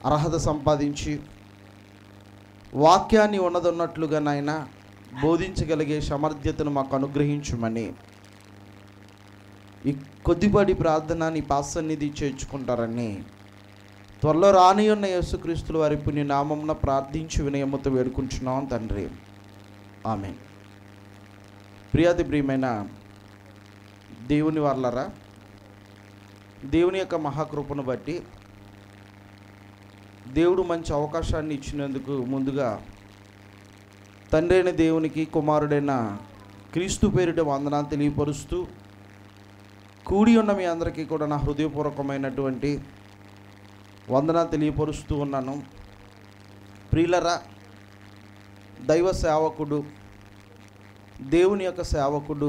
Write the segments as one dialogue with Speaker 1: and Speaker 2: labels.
Speaker 1: అర్హత సంపాదించి వాక్యాన్ని ఉన్నదన్నట్లుగా నాయన బోధించగలిగే సమర్థ్యతను మాకు అనుగ్రహించమని ఈ కొద్దిపాటి ప్రార్థన నీ పాసన్నిధి చేర్చుకుంటారని త్వరలో రాని ఉన్న యేసుక్రీస్తుల వారి పుణ్య నామంన ప్రార్థించి వినయమ్మతో వేడుకుంటున్నాం తండ్రి ఆమె ప్రియాతి ప్రియమైన దేవుని వాళ్ళరా దేవుని యొక్క మహాకృపను బట్టి దేవుడు మంచి అవకాశాన్ని ఇచ్చినందుకు ముందుగా తండ్రి అయిన దేవునికి కుమారుడైన క్రీస్తు పేరిట వందనాలు తెలియపరుస్తూ కూడి ఉన్న మీ అందరికీ కూడా నా హృదయపూర్వకమైనటువంటి వందనాలు తెలియపరుస్తూ ఉన్నాను ప్రియులరా దైవ సేవకుడు దేవుని యొక్క సేవకుడు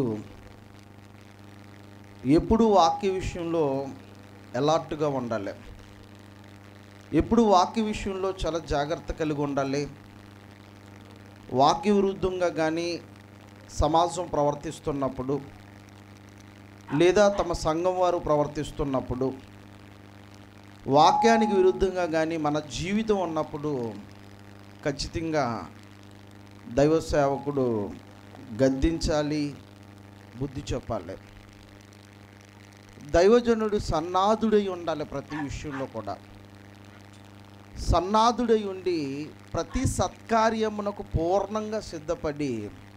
Speaker 1: ఎప్పుడు వాక్య విషయంలో ఎలాట్గా ఉండాలి ఎప్పుడు వాక్య విషయంలో చాలా జాగ్రత్త కలిగి ఉండాలి వాక్య విరుద్ధంగా కానీ సమాజం ప్రవర్తిస్తున్నప్పుడు లేదా తమ సంఘం వారు ప్రవర్తిస్తున్నప్పుడు వాక్యానికి విరుద్ధంగా కానీ మన జీవితం ఉన్నప్పుడు ఖచ్చితంగా దైవ సేవకుడు గద్దించాలి బుద్ధి చెప్పాలి దైవజనుడు సన్నాధుడై ఉండాలి ప్రతి విషయంలో కూడా సన్నాధుడై ఉండి ప్రతి సత్కార్యమునకు పూర్ణంగా సిద్ధపడి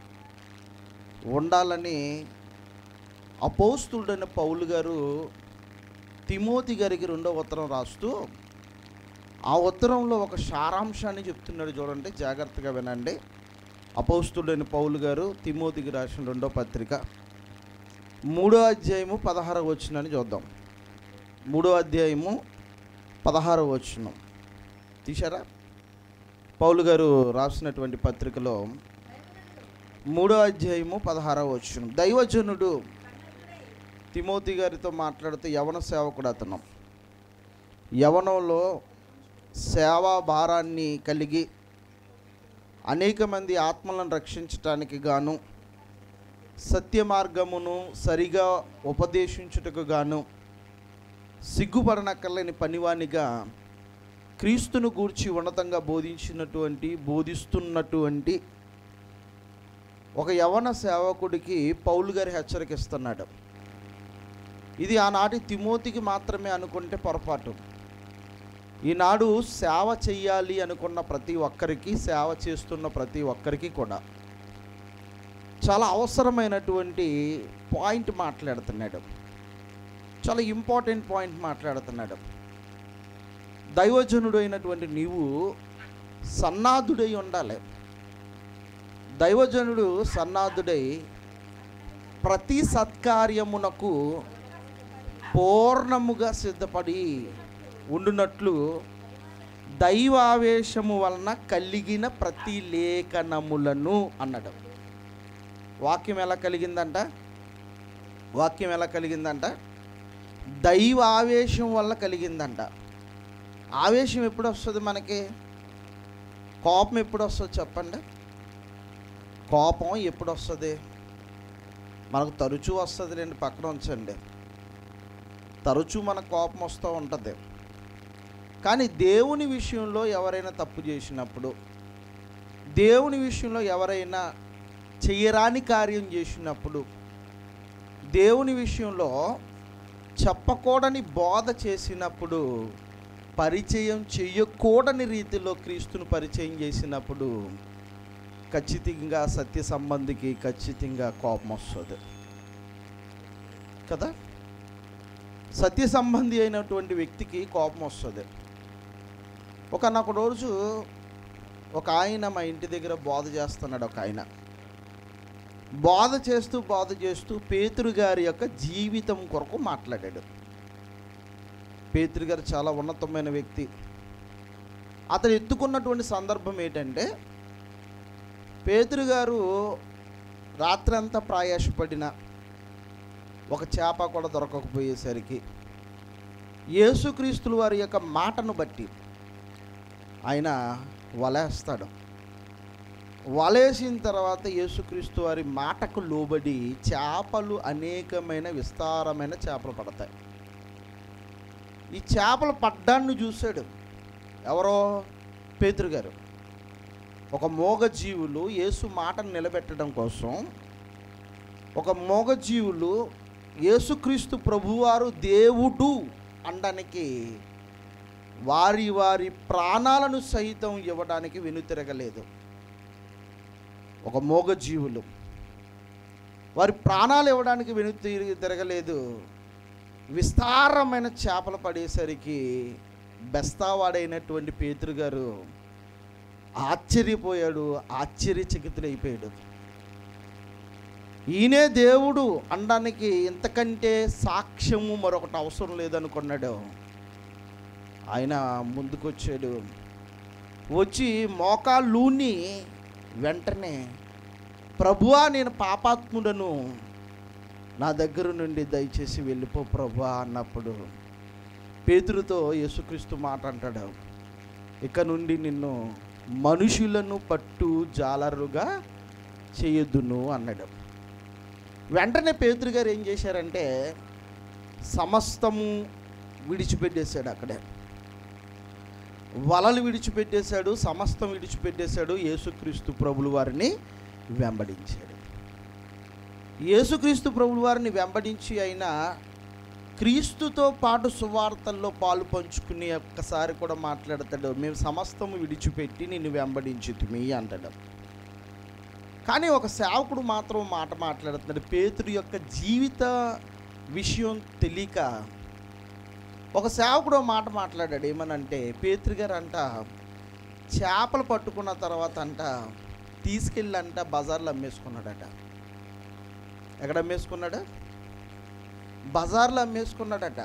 Speaker 1: ఉండాలని అపోస్తుడైన పౌలు గారు తిమోతి గారికి రెండో ఉత్తరం రాస్తూ ఆ ఉత్తరంలో ఒక సారాంశాన్ని చెప్తున్నాడు చూడండి జాగ్రత్తగా వినండి అపోస్తుడైన పౌలు గారు తిమోతికి రాసిన రెండో పత్రిక మూడో అధ్యాయము పదహారవ వచ్చినని చూద్దాం మూడో అధ్యాయము పదహారవ వచ్చినం తీశారా పౌలు గారు రాసినటువంటి పత్రికలో మూడో అధ్యాయము పదహారవ వచ్చిన దైవజనుడు తిమోతి గారితో మాట్లాడుతూ యవన సేవకుడు అతను యవనంలో సేవా భారాన్ని కలిగి అనేక మంది ఆత్మలను రక్షించటానికి గాను సత్య మార్గమును సరిగా ఉపదేశించుటకు గాను సిగ్గుపడనక్కర్లేని పనివానిగా క్రీస్తును గూర్చి ఉన్నతంగా బోధించినటువంటి బోధిస్తున్నటువంటి ఒక యవన సేవకుడికి పౌలు గారి హెచ్చరికిస్తున్నాడు ఇది ఆనాటి తిమోతికి మాత్రమే అనుకుంటే పొరపాటు ఈనాడు సేవ చెయ్యాలి అనుకున్న ప్రతి ఒక్కరికి సేవ చేస్తున్న ప్రతి ఒక్కరికి కూడా చాలా అవసరమైనటువంటి పాయింట్ మాట్లాడుతున్నాడు చాలా ఇంపార్టెంట్ పాయింట్ మాట్లాడుతున్నాడు దైవజనుడు అయినటువంటి నీవు సన్నాధుడై ఉండాలి దైవజనుడు సన్నాధుడై ప్రతి సత్కార్యమునకు పూర్ణముగా సిద్ధపడి ఉండునట్లు దైవావేశము వలన కలిగిన ప్రతి లేఖనములను అన్నాడు వాక్యం ఎలా కలిగిందంట వాక్యం ఎలా కలిగిందంట దైవ ఆవేశం వల్ల కలిగిందంట ఆవేశం ఎప్పుడు వస్తుంది మనకి కోపం ఎప్పుడు వస్తుంది చెప్పండి కోపం ఎప్పుడు వస్తుంది మనకు తరచూ వస్తుంది లేండి పక్కన ఉంచండి తరచూ మన కోపం వస్తూ ఉంటుంది కానీ దేవుని విషయంలో ఎవరైనా తప్పు చేసినప్పుడు దేవుని విషయంలో ఎవరైనా చేయరాని కార్యం చేసినప్పుడు దేవుని విషయంలో చెప్పకూడని బోధ చేసినప్పుడు పరిచయం చెయ్యకూడని రీతిలో క్రీస్తును పరిచయం చేసినప్పుడు ఖచ్చితంగా సత్య సంబంధికి ఖచ్చితంగా కోపం వస్తుంది కదా సత్య సంబంధి అయినటువంటి వ్యక్తికి కోపం వస్తుంది ఒకనొక రోజు ఒక ఆయన మా ఇంటి దగ్గర బోధ చేస్తున్నాడు ఒక ఆయన బోధ చేస్తూ బోధ చేస్తూ పేతురు గారి యొక్క జీవితం కొరకు మాట్లాడాడు పేతురు గారు చాలా ఉన్నతమైన వ్యక్తి అతను ఎత్తుకున్నటువంటి సందర్భం ఏంటంటే పేతురు గారు రాత్రంతా ప్రయాసపడిన ఒక చేప కూడా దొరకకపోయేసరికి యేసుక్రీస్తుల వారి యొక్క మాటను బట్టి ఆయన వలేస్తాడు వలేసిన తర్వాత యేసుక్రీస్తు వారి మాటకు లోబడి చేపలు అనేకమైన విస్తారమైన చేపలు పడతాయి ఈ చేపలు పడ్డాన్ని చూశాడు ఎవరో పేతురు గారు ఒక మోగజీవులు యేసు మాటను నిలబెట్టడం కోసం ఒక మోగజీవులు యేసుక్రీస్తు ప్రభువారు దేవుడు అనడానికి వారి వారి ప్రాణాలను సహితం ఇవ్వడానికి వెనుతిరగలేదు ఒక మోగజీవులు వారి ప్రాణాలు ఇవ్వడానికి వెను తిరిగి తిరగలేదు విస్తారమైన చేపలు పడేసరికి బెస్తావాడైనటువంటి పేతురు గారు ఆశ్చర్యపోయాడు ఆశ్చర్యచకితులైపోయాడు ఈయనే దేవుడు అనడానికి ఇంతకంటే సాక్ష్యము మరొకటి అవసరం లేదనుకున్నాడు ఆయన ముందుకొచ్చాడు వచ్చి మోకాళ్ళూని వెంటనే ప్రభువా నేను పాపాత్ముడను నా దగ్గర నుండి దయచేసి వెళ్ళిపో ప్రభువా అన్నప్పుడు పేతురుతో యేసుక్రీస్తు మాట అంటాడు ఇక నుండి నిన్ను మనుషులను పట్టు జాలరుగా చేయొద్దును అన్నాడు వెంటనే పేతురు గారు ఏం చేశారంటే సమస్తము విడిచిపెట్టేశాడు అక్కడే వలలు విడిచిపెట్టేశాడు సమస్తం విడిచిపెట్టేశాడు యేసుక్రీస్తు ప్రభులు వారిని వెంబడించాడు యేసుక్రీస్తు ప్రభులు వారిని వెంబడించి అయినా క్రీస్తుతో పాటు సువార్తల్లో పాలు పంచుకుని ఒక్కసారి కూడా మాట్లాడతాడు మేము సమస్తము విడిచిపెట్టి నిన్ను వెంబడించుతుమి అంటాడు కానీ ఒక సేవకుడు మాత్రం మాట మాట్లాడుతున్నాడు పేతుడు యొక్క జీవిత విషయం తెలియక ఒక సేవకుడు ఓ మాట మాట్లాడాడు ఏమనంటే పేతురు గారు అంట చేపలు పట్టుకున్న తర్వాత అంట తీసుకెళ్ళి అంట బజార్లో అమ్మేసుకున్నాడట ఎక్కడ అమ్మేసుకున్నాడు బజార్లో అమ్మేసుకున్నాడట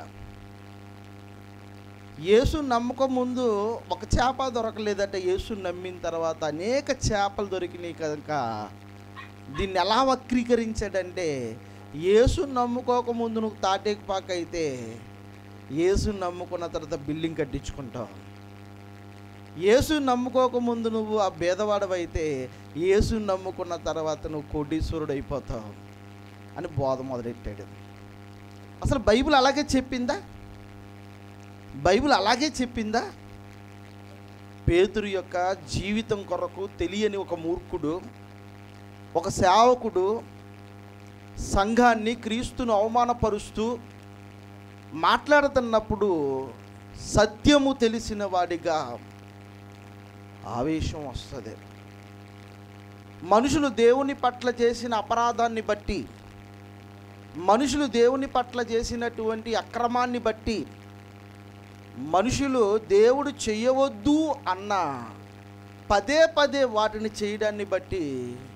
Speaker 1: యేసు నమ్మకం ముందు ఒక చేప దొరకలేదట యేసు నమ్మిన తర్వాత అనేక చేపలు దొరికినాయి కనుక దీన్ని ఎలా వక్రీకరించాడంటే యేసు నమ్ముకోక ముందు నువ్వు తాటేకుపాక అయితే యేసు నమ్ముకున్న తర్వాత బిల్డింగ్ కట్టించుకుంటావు యేసు నమ్ముకోక ముందు నువ్వు ఆ భేదవాడవైతే యేసు నమ్ముకున్న తర్వాత నువ్వు కోటీశ్వరుడు అయిపోతావు అని బోధ మొదలెట్టాడు అసలు బైబిల్ అలాగే చెప్పిందా బైబిల్ అలాగే చెప్పిందా పేతురు యొక్క జీవితం కొరకు తెలియని ఒక మూర్ఖుడు ఒక సేవకుడు సంఘాన్ని క్రీస్తును అవమానపరుస్తూ మాట్లాడుతున్నప్పుడు సత్యము తెలిసిన వాడిగా ఆవేశం వస్తుంది మనుషులు దేవుని పట్ల చేసిన అపరాధాన్ని బట్టి మనుషులు దేవుని పట్ల చేసినటువంటి అక్రమాన్ని బట్టి మనుషులు దేవుడు చేయవద్దు అన్న పదే పదే వాటిని చేయడాన్ని బట్టి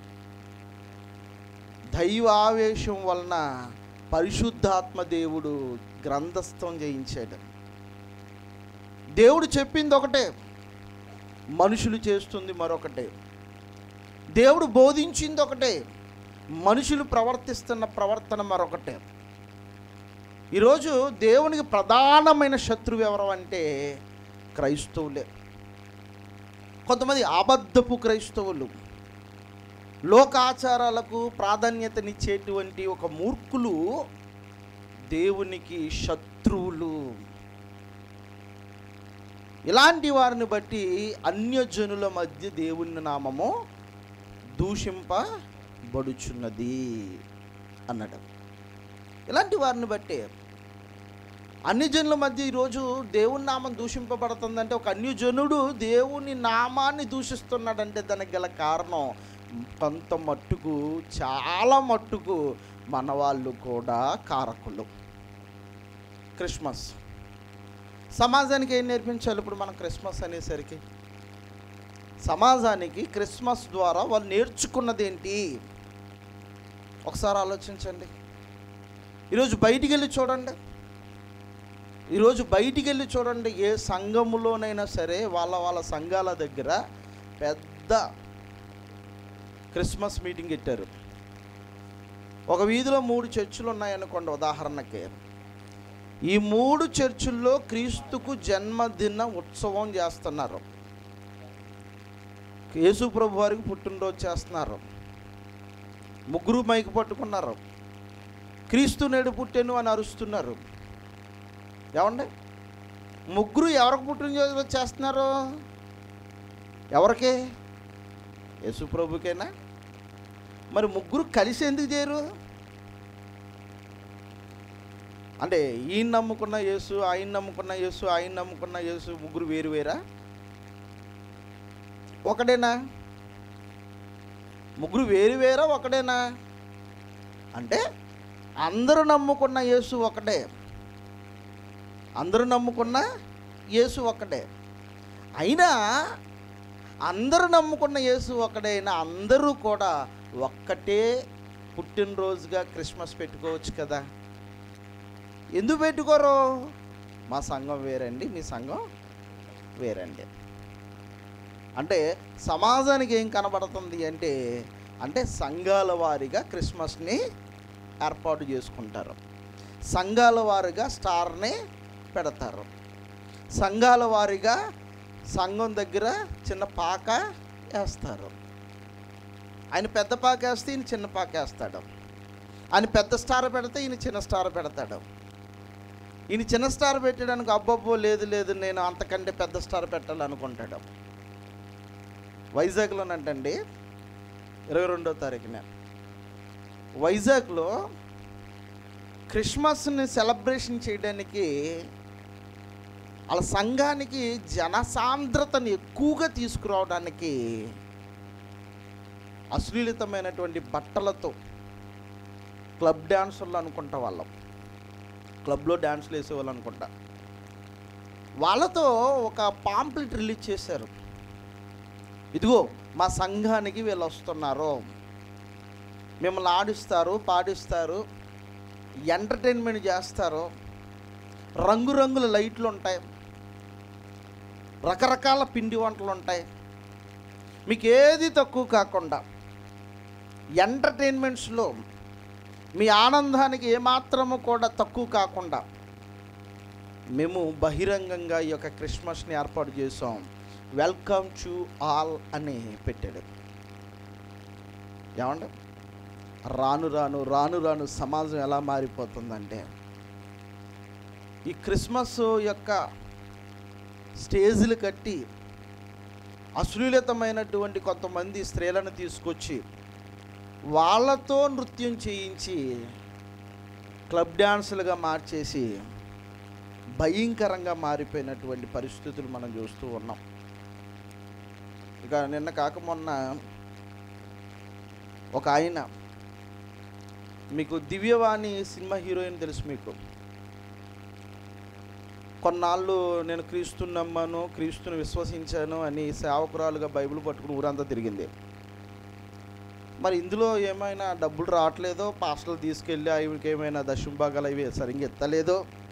Speaker 1: దైవావేశం వలన పరిశుద్ధాత్మ దేవుడు గ్రంథస్థం చేయించాడు దేవుడు చెప్పింది ఒకటే మనుషులు చేస్తుంది మరొకటే దేవుడు బోధించింది ఒకటే మనుషులు ప్రవర్తిస్తున్న ప్రవర్తన మరొకటే ఈరోజు దేవునికి ప్రధానమైన శత్రువు ఎవరు అంటే క్రైస్తవులే కొంతమంది అబద్ధపు క్రైస్తవులు లోకాచారాలకు ప్రాధాన్యతనిచ్చేటువంటి ఒక మూర్ఖులు దేవునికి శత్రువులు ఇలాంటి వారిని బట్టి అన్యజనుల మధ్య దేవుని నామము దూషింపబడుచున్నది అన్నాడు ఇలాంటి వారిని బట్టి అన్యజనుల మధ్య ఈరోజు దేవుని నామం దూషింపబడుతుందంటే ఒక అన్యజనుడు దేవుని నామాన్ని దూషిస్తున్నాడంటే దానికి గల కారణం కొంత మట్టుకు చాలా మట్టుకు మన వాళ్ళు కూడా కారకులు క్రిస్మస్ సమాజానికి ఏం నేర్పించాలి ఇప్పుడు మనం క్రిస్మస్ అనేసరికి సమాజానికి క్రిస్మస్ ద్వారా వాళ్ళు నేర్చుకున్నది ఏంటి ఒకసారి ఆలోచించండి ఈరోజు బయటికి వెళ్ళి చూడండి ఈరోజు బయటికి వెళ్ళి చూడండి ఏ సంఘములోనైనా సరే వాళ్ళ వాళ్ళ సంఘాల దగ్గర పెద్ద క్రిస్మస్ మీటింగ్ పెట్టారు ఒక వీధిలో మూడు చర్చిలు ఉన్నాయనుకోండి ఉదాహరణకి ఈ మూడు చర్చిల్లో క్రీస్తుకు జన్మదిన ఉత్సవం చేస్తున్నారు యేసు ప్రభు వారికి పుట్టినరోజు చేస్తున్నారు ముగ్గురు మైకు పట్టుకున్నారు క్రీస్తు నేడు పుట్టెను అని అరుస్తున్నారు ఏమండి ముగ్గురు ఎవరికి పుట్టినరోజు చేస్తున్నారు ఎవరికి యేసు ప్రభుకేనా మరి ముగ్గురు కలిసి ఎందుకు చేయరు అంటే ఈయన నమ్ముకున్న యేసు ఆయన నమ్ముకున్న యేసు ఆయన నమ్ముకున్న యేసు ముగ్గురు వేరు వేరా ఒకడేనా ముగ్గురు వేరు వేరా ఒకడేనా అంటే అందరూ నమ్ముకున్న యేసు ఒకటే అందరూ నమ్ముకున్న యేసు ఒకటే అయినా అందరూ నమ్ముకున్న యేసు ఒకటే అయినా అందరూ కూడా ఒక్కటే పుట్టినరోజుగా క్రిస్మస్ పెట్టుకోవచ్చు కదా ఎందుకు పెట్టుకోరు మా సంఘం వేరండి మీ సంఘం వేరండి అంటే సమాజానికి ఏం కనబడుతుంది అంటే అంటే సంఘాల వారిగా క్రిస్మస్ని ఏర్పాటు చేసుకుంటారు సంఘాల వారిగా స్టార్ని పెడతారు సంఘాల వారిగా సంఘం దగ్గర చిన్న పాక వేస్తారు ఆయన పెద్ద పాక వేస్తే ఈయన చిన్న పాక వేస్తాడు ఆయన పెద్ద స్టార్ పెడితే ఈయన చిన్న స్టార్ పెడతాడు ఈయన చిన్న స్టార్ పెట్టడానికి అబ్బబ్బో లేదు లేదు నేను అంతకంటే పెద్ద స్టార్ పెట్టాలనుకుంటాడు వైజాగ్లోనంటండి ఇరవై రెండో తారీఖున వైజాగ్లో క్రిస్మస్ని సెలబ్రేషన్ చేయడానికి వాళ్ళ సంఘానికి జనసాంద్రతని ఎక్కువగా తీసుకురావడానికి అశ్లీలితమైనటువంటి బట్టలతో క్లబ్ డ్యాన్సర్లు అనుకుంటా వాళ్ళం క్లబ్లో డ్యాన్సులు వేసేవాళ్ళు అనుకుంటా వాళ్ళతో ఒక పాంప్లెట్ రిలీజ్ చేశారు ఇదిగో మా సంఘానికి వీళ్ళు వస్తున్నారు మిమ్మల్ని ఆడిస్తారు పాడిస్తారు ఎంటర్టైన్మెంట్ చేస్తారు రంగురంగుల లైట్లు ఉంటాయి రకరకాల పిండి వంటలు ఉంటాయి మీకు ఏది తక్కువ కాకుండా ఎంటర్టైన్మెంట్స్లో మీ ఆనందానికి ఏమాత్రము కూడా తక్కువ కాకుండా మేము బహిరంగంగా ఈ యొక్క క్రిస్మస్ని ఏర్పాటు చేసాం వెల్కమ్ టు ఆల్ అని పెట్టాడు ఏమంటే రాను రాను రాను రాను సమాజం ఎలా మారిపోతుందంటే ఈ క్రిస్మస్ యొక్క స్టేజ్లు కట్టి అశ్లీలతమైనటువంటి కొంతమంది స్త్రీలను తీసుకొచ్చి వాళ్ళతో నృత్యం చేయించి క్లబ్ డ్యాన్సులుగా మార్చేసి భయంకరంగా మారిపోయినటువంటి పరిస్థితులు మనం చూస్తూ ఉన్నాం ఇక నిన్న కాక మొన్న ఒక ఆయన మీకు దివ్యవాణి సినిమా హీరోయిన్ తెలుసు మీకు కొన్నాళ్ళు నేను క్రీస్తుని నమ్మాను క్రీస్తుని విశ్వసించాను అని సేవకురాలుగా బైబిల్ పట్టుకుని ఊరంతా తిరిగింది మరి ఇందులో ఏమైనా డబ్బులు రావట్లేదో పాస్టర్లు తీసుకెళ్ళి ఆవిడకి ఏమైనా దశంభాగాలు అవి సరిగ్గా ఎత్తలేదో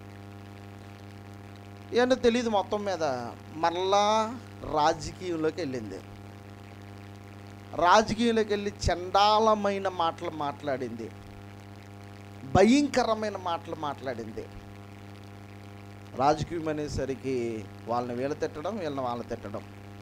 Speaker 1: ఏంటో తెలియదు మొత్తం మీద మరలా రాజకీయంలోకి వెళ్ళింది రాజకీయంలోకి వెళ్ళి చండాలమైన మాటలు మాట్లాడింది భయంకరమైన మాటలు మాట్లాడింది రాజకీయం అనేసరికి వాళ్ళని వీళ్ళ తిట్టడం వీళ్ళని వాళ్ళ తిట్టడం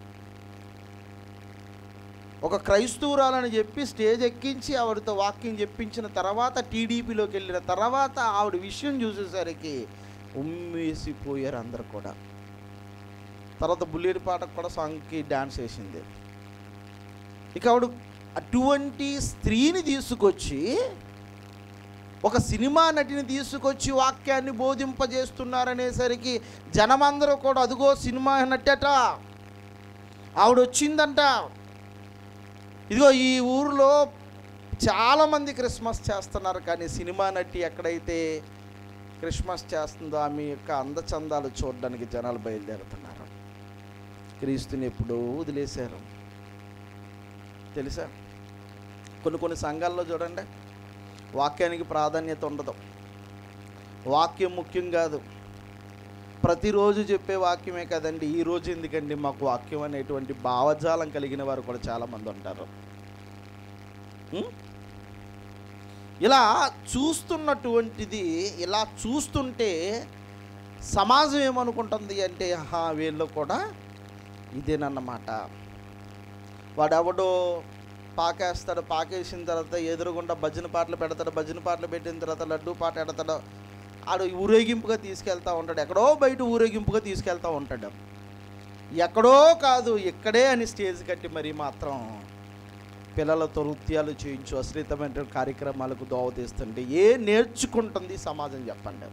Speaker 1: ఒక క్రైస్తవురాలని చెప్పి స్టేజ్ ఎక్కించి ఆవిడతో వాక్యం చెప్పించిన తర్వాత టీడీపీలోకి వెళ్ళిన తర్వాత ఆవిడ విషయం చూసేసరికి ఉమ్మేసిపోయారు అందరు కూడా తర్వాత బుల్లేరు పాటకు కూడా సాంగ్కి డ్యాన్స్ వేసింది ఇక ఆవిడ అటువంటి స్త్రీని తీసుకొచ్చి ఒక సినిమా నటిని తీసుకొచ్చి వాక్యాన్ని బోధింపజేస్తున్నారనేసరికి జనమందరూ కూడా అదిగో సినిమా నటట ఆవిడ వచ్చిందంట ఇదిగో ఈ ఊరిలో చాలామంది క్రిస్మస్ చేస్తున్నారు కానీ సినిమా నటి ఎక్కడైతే క్రిస్మస్ చేస్తుందో ఆమె యొక్క అందచందాలు చూడడానికి జనాలు బయలుదేరుతున్నారు క్రీస్తుని ఎప్పుడో వదిలేశారు తెలుసా కొన్ని కొన్ని సంఘాల్లో చూడండి వాక్యానికి ప్రాధాన్యత ఉండదు వాక్యం ముఖ్యం కాదు ప్రతిరోజు చెప్పే వాక్యమే కదండి ఈ రోజు ఎందుకండి మాకు వాక్యం అనేటువంటి భావజాలం కలిగిన వారు కూడా చాలామంది ఉంటారు ఉం? ఇలా చూస్తున్నటువంటిది ఇలా చూస్తుంటే సమాజం ఏమనుకుంటుంది అంటే ఆహా వీళ్ళు కూడా ఇదేనన్నమాట వాడెవడో పాకేస్తాడు పాకేసిన తర్వాత ఎదురుగుండా భజన పాటలు పెడతాడు భజన పాటలు పెట్టిన తర్వాత లడ్డూ పాట పెడతాడు ఆడు ఊరేగింపుగా తీసుకెళ్తా ఉంటాడు ఎక్కడో బయట ఊరేగింపుగా తీసుకెళ్తా ఉంటాడు ఎక్కడో కాదు ఇక్కడే అని స్టేజ్ కట్టి మరి మాత్రం పిల్లలతో నృత్యాలు చేయించు అశ్రితమైన కార్యక్రమాలకు దోవ తీస్తుంటే ఏ నేర్చుకుంటుంది ఈ సమాజం చెప్పండి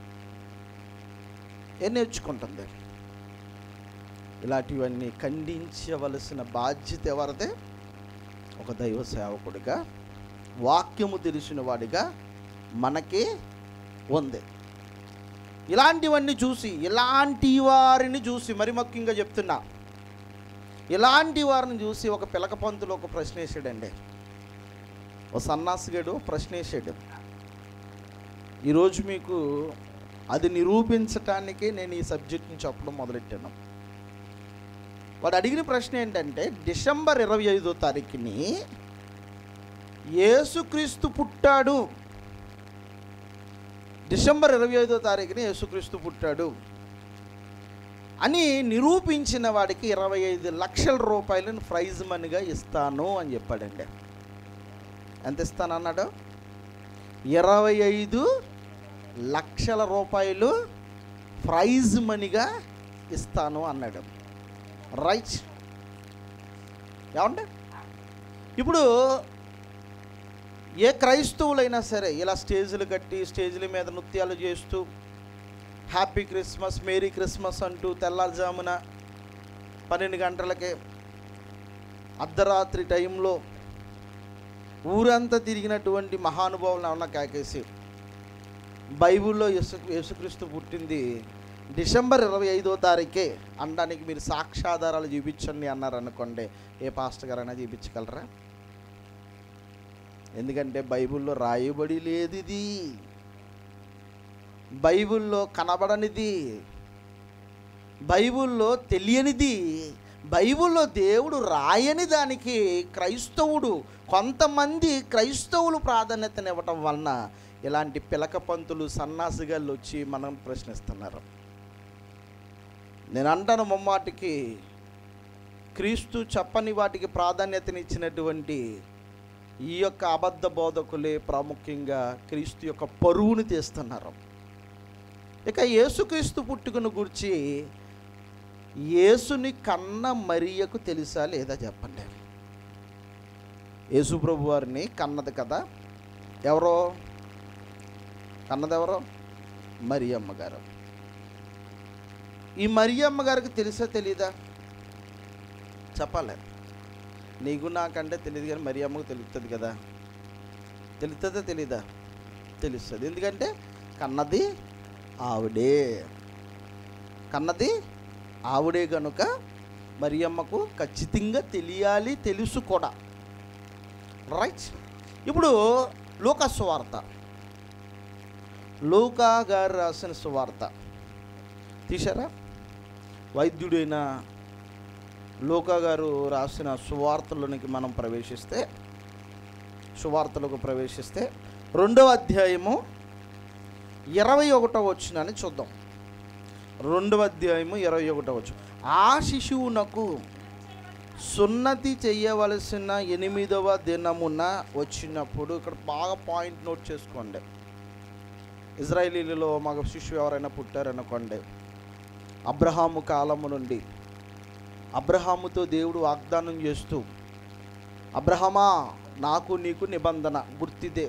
Speaker 1: ఏం నేర్చుకుంటుంది ఇలాంటివన్నీ ఖండించవలసిన బాధ్యత ఎవరిదే ఒక దైవ సేవకుడిగా వాక్యము తెలిసిన వాడిగా మనకి ఉంది ఇలాంటివన్నీ చూసి ఇలాంటి వారిని చూసి మరి ముఖ్యంగా చెప్తున్నా ఇలాంటి వారిని చూసి ఒక పిలక పంతులు ఒక ప్రశ్న వేసాడండి ఓ సన్నాసిగాడు ప్రశ్న వేసాడు ఈరోజు మీకు అది నిరూపించటానికి నేను ఈ సబ్జెక్ట్ని చెప్పడం మొదలెట్టాను వాడు అడిగిన ప్రశ్న ఏంటంటే డిసెంబర్ ఇరవై ఐదో తారీఖుని యేసుక్రీస్తు పుట్టాడు డిసెంబర్ ఇరవై ఐదో తారీఖున యేసుక్రీస్తు పుట్టాడు అని నిరూపించిన వాడికి ఇరవై ఐదు లక్షల రూపాయలను ప్రైజ్ మనీగా ఇస్తాను అని చెప్పాడండి ఎంత ఇస్తానన్నాడు ఇరవై ఐదు లక్షల రూపాయలు ప్రైజ్ మనీగా ఇస్తాను అన్నాడు రైట్ ఏమంటే ఇప్పుడు ఏ క్రైస్తవులైనా సరే ఇలా స్టేజ్లు కట్టి స్టేజ్ల మీద నృత్యాలు చేస్తూ హ్యాపీ క్రిస్మస్ మేరీ క్రిస్మస్ అంటూ తెల్లారుజామున పన్నెండు గంటలకే అర్ధరాత్రి టైంలో ఊరంతా తిరిగినటువంటి మహానుభావులను ఏమన్నా కాకేసి బైబిల్లో యేసు యేసుక్రీస్తు పుట్టింది డిసెంబర్ ఇరవై ఐదో తారీఖే అనడానికి మీరు సాక్ష్యాధారాలు చూపించండి అన్నారు అనుకోండి ఏ పాస్టర్ గారైనా చూపించగలరా ఎందుకంటే బైబిల్లో రాయబడి లేదు ఇది బైబిల్లో కనబడనిది బైబిల్లో తెలియనిది బైబిల్లో దేవుడు రాయని దానికి క్రైస్తవుడు కొంతమంది క్రైస్తవులు ప్రాధాన్యతనివ్వటం వలన ఇలాంటి పిలక పంతులు సన్నాసిగాళ్ళు వచ్చి మనం ప్రశ్నిస్తున్నారు నేను అంటాను ముమ్మాటికి క్రీస్తు చెప్పని వాటికి ప్రాధాన్యతనిచ్చినటువంటి ఈ యొక్క అబద్ధ బోధకులే ప్రాముఖ్యంగా క్రీస్తు యొక్క పరువుని తీస్తున్నారు ఇక యేసుక్రీస్తు పుట్టుకను గురించి యేసుని కన్న మరియకు తెలుసా లేదా చెప్పండి యేసు ప్రభు వారిని కన్నది కదా ఎవరో కన్నది ఎవరో మరియమ్మ గారు ఈ మరియమ్మ గారికి తెలుసా తెలీదా చెప్పాలి నీకు నాకంటే తెలియదు కానీ మరి అమ్మకు తెలుస్తుంది కదా తెలుస్తుందా తెలీదా తెలుస్తుంది ఎందుకంటే కన్నది ఆవిడే కన్నది ఆవిడే కనుక మరి అమ్మకు ఖచ్చితంగా తెలియాలి తెలుసు కూడా రైట్ ఇప్పుడు లూకా సువార్త లూకా గారు రాసిన సువార్త తీశారా వైద్యుడైన లోకా గారు రాసిన సువార్తలోనికి మనం ప్రవేశిస్తే సువార్తలకు ప్రవేశిస్తే రెండవ అధ్యాయము ఇరవై ఒకటో వచ్చినని చూద్దాం రెండవ అధ్యాయము ఇరవై ఒకటో వచ్చు ఆ శిశువునకు సున్నతి చేయవలసిన ఎనిమిదవ దినమున వచ్చినప్పుడు ఇక్కడ బాగా పాయింట్ నోట్ చేసుకోండి ఇజ్రాయేలీలలో మగ శిశువు ఎవరైనా పుట్టారనుకోండి అబ్రహాము కాలము నుండి అబ్రహాముతో దేవుడు వాగ్దానం చేస్తూ అబ్రహమా నాకు నీకు నిబంధన గుర్తిదే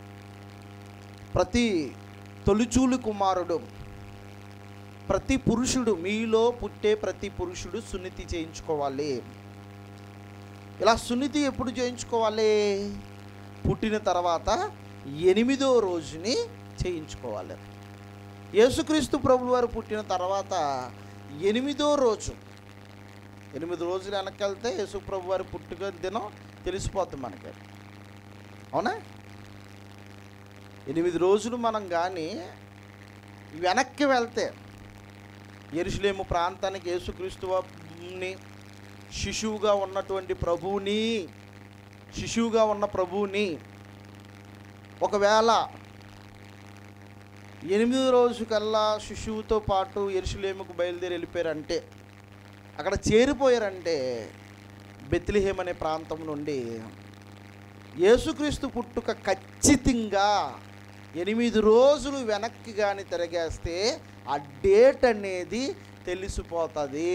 Speaker 1: ప్రతి తొలిచూలు కుమారుడు ప్రతి పురుషుడు మీలో పుట్టే ప్రతి పురుషుడు సున్నితి చేయించుకోవాలి ఇలా సున్నితి ఎప్పుడు చేయించుకోవాలి పుట్టిన తర్వాత ఎనిమిదో రోజుని చేయించుకోవాలి యేసుక్రీస్తు ప్రభులు వారు పుట్టిన తర్వాత ఎనిమిదో రోజు ఎనిమిది రోజులు వెనక్కి వెళ్తే యేసుప్రభు వారి పుట్టుక దినం తెలిసిపోతుంది మనకి అవునా ఎనిమిది రోజులు మనం కానీ వెనక్కి వెళ్తే ఎరుసలేము ప్రాంతానికి యేసుక్రీస్తుని శిశువుగా ఉన్నటువంటి ప్రభువుని శిశువుగా ఉన్న ప్రభువుని ఒకవేళ ఎనిమిది రోజు కల్లా శిశువుతో పాటు ఎరుసలేముకు బయలుదేరి వెళ్ళిపోయారంటే అక్కడ చేరిపోయారంటే బెత్లిహేమ్ అనే ప్రాంతం నుండి యేసుక్రీస్తు పుట్టుక ఖచ్చితంగా ఎనిమిది రోజులు వెనక్కి కానీ తిరగేస్తే ఆ డేట్ అనేది తెలిసిపోతుంది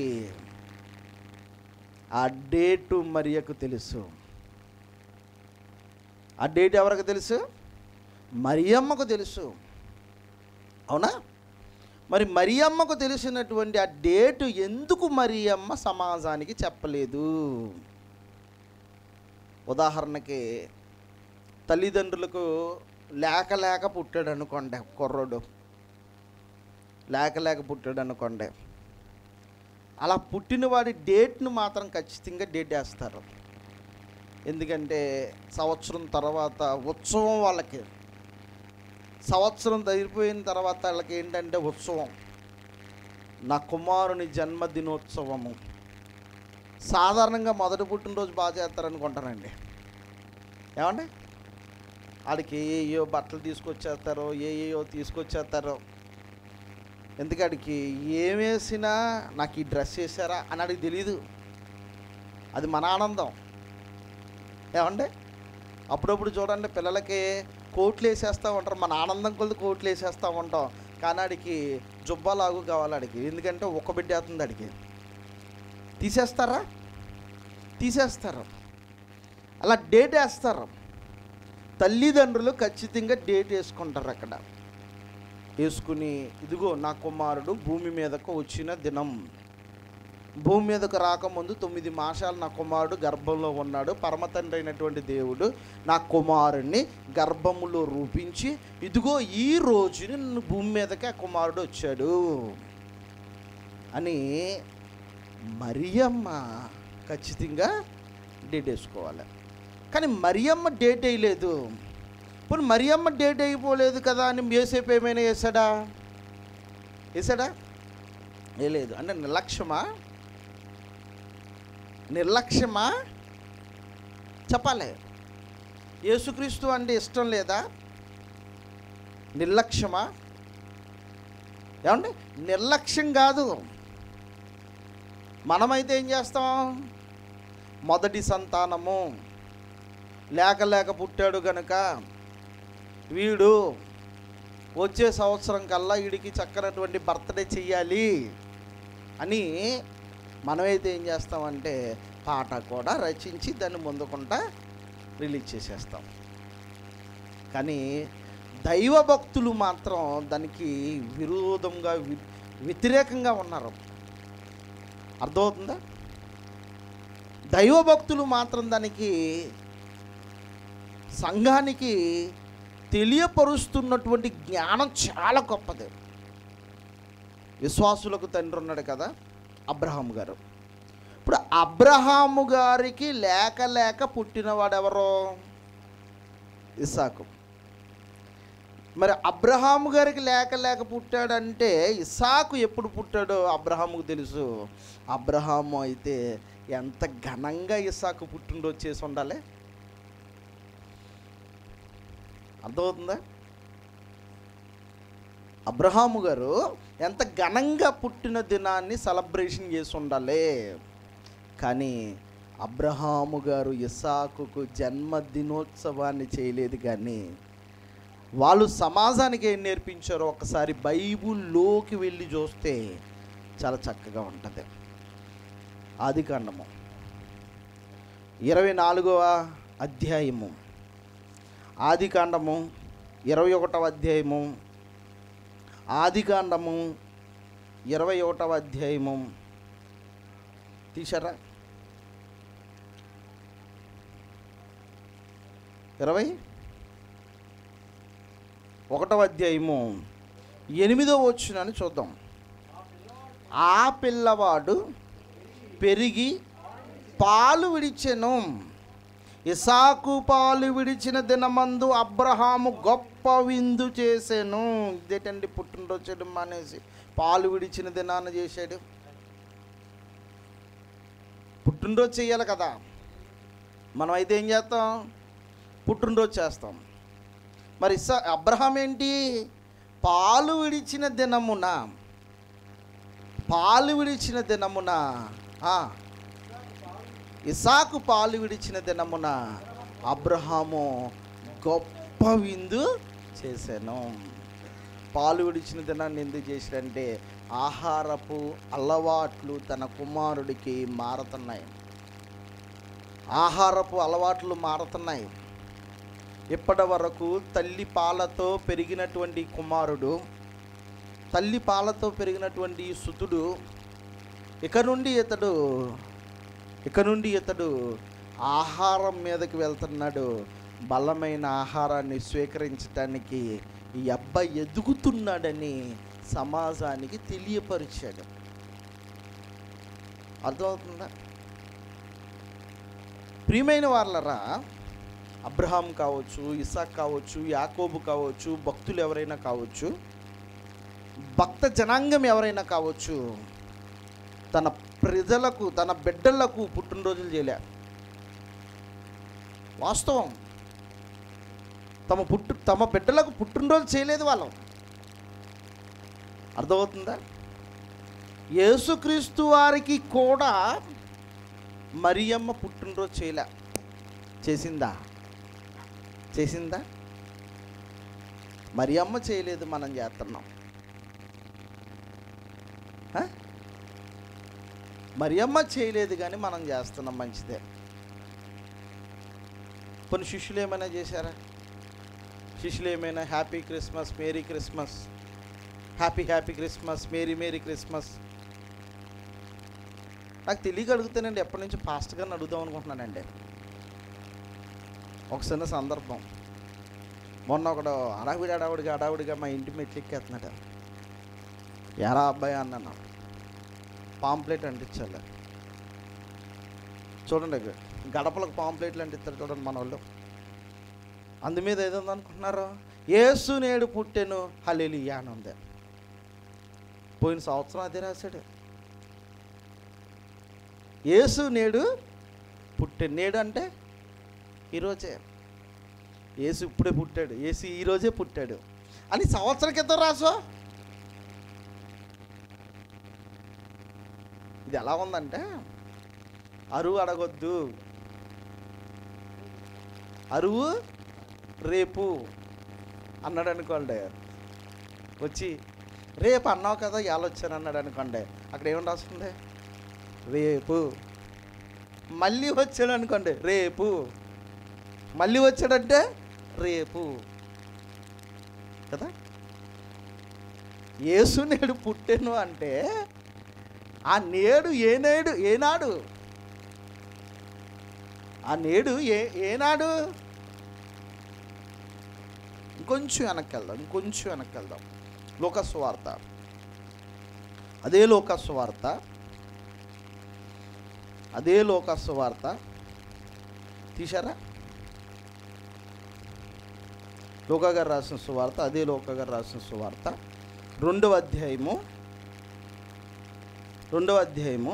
Speaker 1: ఆ డేటు మరియకు తెలుసు ఆ డేట్ ఎవరికి తెలుసు మరియమ్మకు తెలుసు అవునా మరి మరియమ్మకు తెలిసినటువంటి ఆ డేటు ఎందుకు మరియమ్మ సమాజానికి చెప్పలేదు ఉదాహరణకి తల్లిదండ్రులకు లేక లేక పుట్టాడు అనుకోండి కుర్రోడు లేక లేక పుట్టాడు అనుకోండి అలా పుట్టిన వాడి డేట్ను మాత్రం ఖచ్చితంగా డేట్ వేస్తారు ఎందుకంటే సంవత్సరం తర్వాత ఉత్సవం వాళ్ళకి సంవత్సరం తగిలిపోయిన తర్వాత వాళ్ళకి ఏంటంటే ఉత్సవం నా కుమారుని జన్మదినోత్సవము సాధారణంగా మొదటి పుట్టినరోజు బాగా చేస్తారనుకుంటానండి ఏమండి ఆడికి ఏయో బట్టలు తీసుకొచ్చేస్తారో ఏయో తీసుకొచ్చేస్తారో ఎందుకడికి ఏమేసినా నాకు ఈ డ్రెస్ వేసారా అని అడిగి తెలీదు అది మన ఆనందం ఏమండి అప్పుడప్పుడు చూడండి పిల్లలకి కోట్లు వేసేస్తూ ఉంటారు మన ఆనందం కొద్ది కోట్లు వేసేస్తూ ఉంటాం కానీ ఆడికి జుబ్బా లాగు కావాలి ఆడికి ఎందుకంటే ఒక్క బిడ్డ అవుతుంది ఆడికి తీసేస్తారా తీసేస్తారు అలా డేట్ వేస్తారు తల్లిదండ్రులు ఖచ్చితంగా డేట్ వేసుకుంటారు అక్కడ వేసుకుని ఇదిగో నా కుమారుడు భూమి మీదకు వచ్చిన దినం భూమి మీదకు రాకముందు తొమ్మిది మాసాలు నా కుమారుడు గర్భంలో ఉన్నాడు పరమతండ్రి అయినటువంటి దేవుడు నా కుమారుణ్ణి గర్భములో రూపించి ఇదిగో ఈ రోజుని నన్ను భూమి మీదకి ఆ కుమారుడు వచ్చాడు అని మరియమ్మ ఖచ్చితంగా డేట్ వేసుకోవాలి కానీ మరియమ్మ డేట్ వేయలేదు ఇప్పుడు మరియమ్మ డేట్ అయిపోలేదు కదా అని యోసేపు ఏమైనా వేసాడా వేసాడా వేయలేదు అంటే నిర్లక్ష్యమా నిర్లక్ష్యమా చెప్పాలి యేసుక్రీస్తు అంటే ఇష్టం లేదా నిర్లక్ష్యమా ఏమండి నిర్లక్ష్యం కాదు మనమైతే ఏం చేస్తాం మొదటి సంతానము లేక లేక పుట్టాడు గనుక వీడు వచ్చే సంవత్సరం కల్లా వీడికి చక్కనటువంటి బర్త్డే చెయ్యాలి అని మనమైతే ఏం చేస్తామంటే పాట కూడా రచించి దాన్ని ముందుకుంటా రిలీజ్ చేసేస్తాం కానీ దైవ భక్తులు మాత్రం దానికి విరోధంగా వి- వ్యతిరేకంగా ఉన్నారు అర్థమవుతుందా దైవ భక్తులు మాత్రం దానికి సంఘానికి తెలియపరుస్తున్నటువంటి జ్ఞానం చాలా గొప్పది విశ్వాసులకు తండ్రి ఉన్నాడు కదా అబ్రహాం గారు ఇప్పుడు అబ్రహాము గారికి లేక లేక పుట్టినవాడు ఎవరో ఇసాకు మరి అబ్రహాము గారికి లేక లేక పుట్టాడంటే ఇసాకు ఎప్పుడు పుట్టాడో అబ్రహాముకు తెలుసు అబ్రహాము అయితే ఎంత ఘనంగా ఇసాకు పుట్టినరోజు చేసి ఉండాలి అర్థమవుతుందా అబ్రహాము గారు ఎంత ఘనంగా పుట్టిన దినాన్ని సెలబ్రేషన్ చేసి ఉండాలి కానీ అబ్రహాము గారు ఇసాకుకు జన్మదినోత్సవాన్ని చేయలేదు కానీ వాళ్ళు సమాజానికి ఏం నేర్పించారో ఒకసారి బైబుల్లోకి వెళ్ళి చూస్తే చాలా చక్కగా ఉంటుంది ఆది కాండము ఇరవై నాలుగవ అధ్యాయము ఆది కాండము ఇరవై ఒకటవ అధ్యాయము ఆది కాండము ఇరవై ఒకటవ అధ్యాయము తీసారా ఇరవై ఒకటవ అధ్యాయము ఎనిమిదో వచ్చినని చూద్దాం ఆ పిల్లవాడు పెరిగి పాలు విడిచెను ఇసాకు పాలు విడిచిన దినమందు అబ్రహాము గొప్ప విందు చేసాను ఇదేటండి పుట్టినరోజు చేయడం మానేసి పాలు విడిచిన దినాన్ని చేశాడు పుట్టినరోజు చేయాలి కదా మనం అయితే ఏం చేస్తాం పుట్టినరోజు చేస్తాం మరి ఇసా అబ్రహాం ఏంటి పాలు విడిచిన దినమున పాలు విడిచిన దినమున ఆ, ఇసాకు పాలు విడిచిన దినమున అబ్రహాము గొప్ప విందు చేశాను పాలు విడిచిన దినాన్ని ఎందుకు చేశాడంటే ఆహారపు అలవాట్లు తన కుమారుడికి మారుతున్నాయి ఆహారపు అలవాట్లు మారుతున్నాయి ఇప్పటి వరకు తల్లి పాలతో పెరిగినటువంటి కుమారుడు తల్లి పాలతో పెరిగినటువంటి సుతుడు ఇక నుండి ఇతడు ఇక నుండి ఇతడు ఆహారం మీదకి వెళ్తున్నాడు బలమైన ఆహారాన్ని స్వీకరించడానికి ఈ అబ్బాయి ఎదుగుతున్నాడని సమాజానికి తెలియపరిచాడు అర్థమవుతుందా ప్రియమైన వాళ్ళరా అబ్రహాం కావచ్చు ఇసాక్ కావచ్చు యాకోబు కావచ్చు భక్తులు ఎవరైనా కావచ్చు భక్త జనాంగం ఎవరైనా కావచ్చు తన ప్రజలకు తన బిడ్డలకు పుట్టినరోజులు చేయలే వాస్తవం తమ పుట్టు తమ బిడ్డలకు పుట్టినరోజు చేయలేదు వాళ్ళం అర్థమవుతుందా యేసుక్రీస్తు వారికి కూడా మరియమ్మ పుట్టినరోజు చేయలే చేసిందా చేసిందా మరియమ్మ చేయలేదు మనం చేస్తున్నాం ఆ? మరియమ్మ చేయలేదు కానీ మనం చేస్తున్నాం మంచిదే కొన్ని శిష్యులు ఏమైనా చేశారా శిష్యులు ఏమైనా happy Christmas merry Christmas happy happy Christmas merry merry Christmas నాకు తెలియక అడుగుతానండి ఎప్పటి నుంచి ఫాస్ట్ గారిని అడుగుదాం అనుకుంటున్నానండి ఒక చిన్న సందర్భం మొన్న ఒకడు అడావిడి అడావిడిగా అడావిడిగా మా ఇంటి మెట్లు ఎక్కేస్తున్నాడు ఎరా అబ్బాయి అన్నాను పాంప్లెట్ అంటించాలి చూడండి గడపలకు పాంప్లెట్లు అంటిస్తారు చూడండి మన వాళ్ళు అందు మీద ఏదో అనుకుంటున్నారు ఏసు నేడు పుట్టెను హలేలియా అని ఉంది పోయిన సంవత్సరం అదే రాశాడు ఏసు నేడు పుట్టే నేడు అంటే ఈరోజే ఏసు ఇప్పుడే పుట్టాడు ఏసు ఈరోజే పుట్టాడు అని సంవత్సరం క్రితం రాసో ఇది ఎలా ఉందంటే అరువు అడగొద్దు అరువు రేపు అన్నాడు అనుకోండి వచ్చి రేపు అన్నావు కదా ఇవాళ వచ్చాను అన్నాడు అనుకోండి అక్కడ ఏమని రాస్తుంది రేపు మళ్ళీ వచ్చాడు అనుకోండి రేపు మళ్ళీ వచ్చాడంటే రేపు కదా యేసు నేడు పుట్టెను అంటే ఆ నేడు ఏ నేడు ఏనాడు ఆ నేడు ఏ ఏనాడు ఇంకొంచెం వెనక్కి వెళ్దాం ఇంకొంచెం వెనక్కి వెళ్దాం లోకస్వార్త అదే లోకస్వార్త అదే లోకస్వార్త తీశారా లోకా గారు రాసిన సువార్త అదే లోకా గారు రాసిన సువార్త రెండవ అధ్యాయము రెండవ అధ్యాయము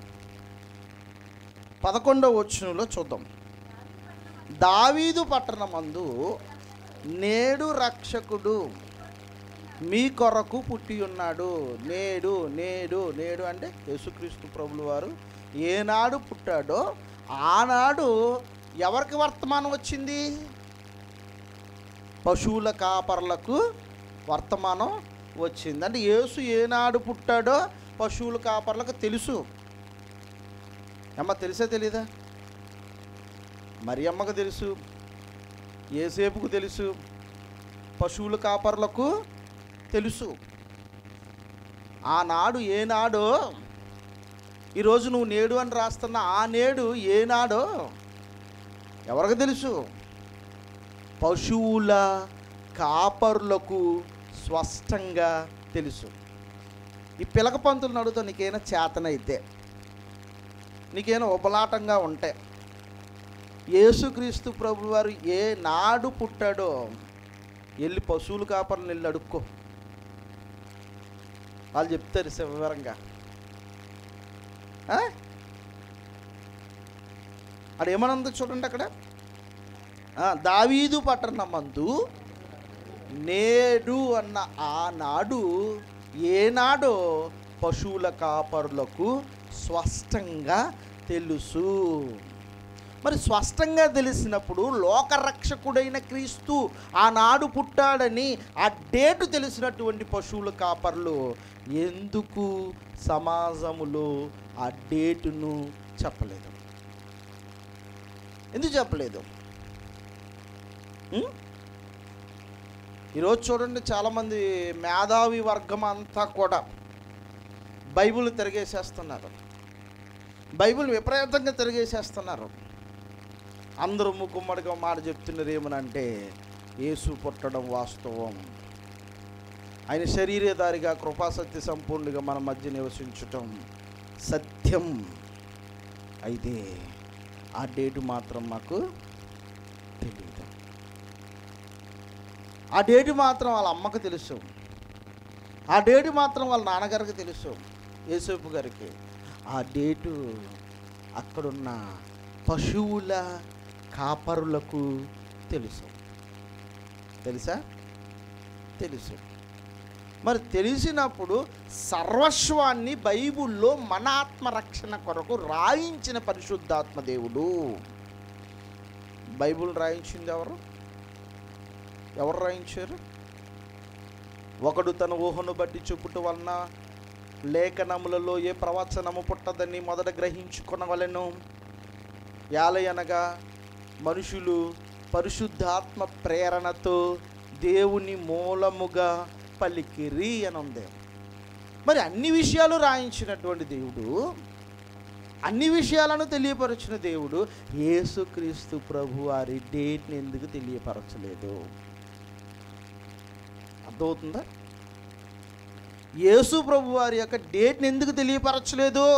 Speaker 1: పదకొండవ వచనంలో చూద్దాం దావీదు పట్టణమందు నేడు రక్షకుడు మీ కొరకు పుట్టి ఉన్నాడు నేడు నేడు నేడు అంటే యేసుక్రీస్తు ప్రభులు వారు ఏనాడు పుట్టాడో ఆనాడు ఎవరికి వర్తమానం వచ్చింది పశువుల కాపర్లకు వర్తమానం వచ్చింది అంటే యేసు ఏనాడు పుట్టాడో పశువుల కాపర్లకు తెలుసు అమ్మ తెలుసా తెలీదా మరి అమ్మకు తెలుసు ఏసేపుకు తెలుసు పశువుల కాపర్లకు తెలుసు ఆనాడు ఏనాడో ఈరోజు నువ్వు నేడు అని రాస్తున్న ఆ నేడు ఏనాడో ఎవరికి తెలుసు పశువుల కాపరులకు స్పష్టంగా తెలుసు ఈ పిలక పంతులు అడుగుతా నీకేమైనా చేతనైతే నీకేమైనా ఉపలాటంగా ఉంటే యేసుక్రీస్తు ప్రభు వారు ఏ నాడు పుట్టాడో వెళ్ళి పశువులు కాపర్లను వెళ్ళి అడుక్కో వాళ్ళు చెప్తారు వివరంగా ఆ? అక్కడ ఏమనుంది చూడండి అక్కడ ఆ, దావీదు పట్టణమందు నేడు అన్న ఆనాడు ఏనాడో పశువుల కాపరులకు స్పష్టంగా తెలుసు మరి స్పష్టంగా తెలిసినప్పుడు లోకరక్షకుడైన క్రీస్తు ఆనాడు పుట్టాడని ఆ డేటు తెలిసినటువంటి పశువుల కాపర్లు ఎందుకు సమాజములో ఆ డేటును చెప్పలేదు ఎందుకు చెప్పలేదు ఉం? ఈరోజు చూడండి చాలామంది మేధావి వర్గం అంతా కూడా బైబిల్ తిరిగేసేస్తున్నారు బైబిల్ విపరీతంగా తిరిగేసేస్తున్నారు అందరూ ముక్కుమ్మడిగా మాట చెప్తున్నారు ఏమనంటే యేసు పుట్టడం వాస్తవం ఆయన శరీరధారిగా కృపాసత్య సంపూర్ణంగా మన మధ్య నివసించటం సత్యం అయితే ఆ డేటు మాత్రం మాకు తెలియదు ఆ డేటు మాత్రం వాళ్ళ అమ్మకు తెలుసు ఆ డేటు మాత్రం వాళ్ళ నాన్నగారికి తెలుసు యేసోపు గారికి ఆ డేటు అక్కడున్న పశువుల కాపరులకు తెలుసు తెలుసా తెలుసు మరి తెలిసినప్పుడు సర్వస్వాన్ని బైబిల్లో మన ఆత్మరక్షణ కొరకు రాయించిన పరిశుద్ధాత్మ దేవుడు బైబిల్ రాయించింది ఎవరు ఎవరు రాయించారు ఒకడు తన ఊహను బట్టి చెప్పుట వలన లేఖనములలో ఏ ప్రవచనము పుట్టదని మొదట గ్రహించుకొనవలెను యాలయనగా మనుషులు పరిశుద్ధాత్మ ప్రేరణతో దేవుని మూలముగా పలికిరి అని ఉంది మరి అన్ని విషయాలు రాయించినటువంటి దేవుడు అన్ని విషయాలను తెలియపరచిన దేవుడు యేసుక్రీస్తు ప్రభు వారి డేట్ని ఎందుకు తెలియపరచలేదు అర్థమవుతుందా యేసు ప్రభు వారి యొక్క డేట్ని ఎందుకు తెలియపరచలేదు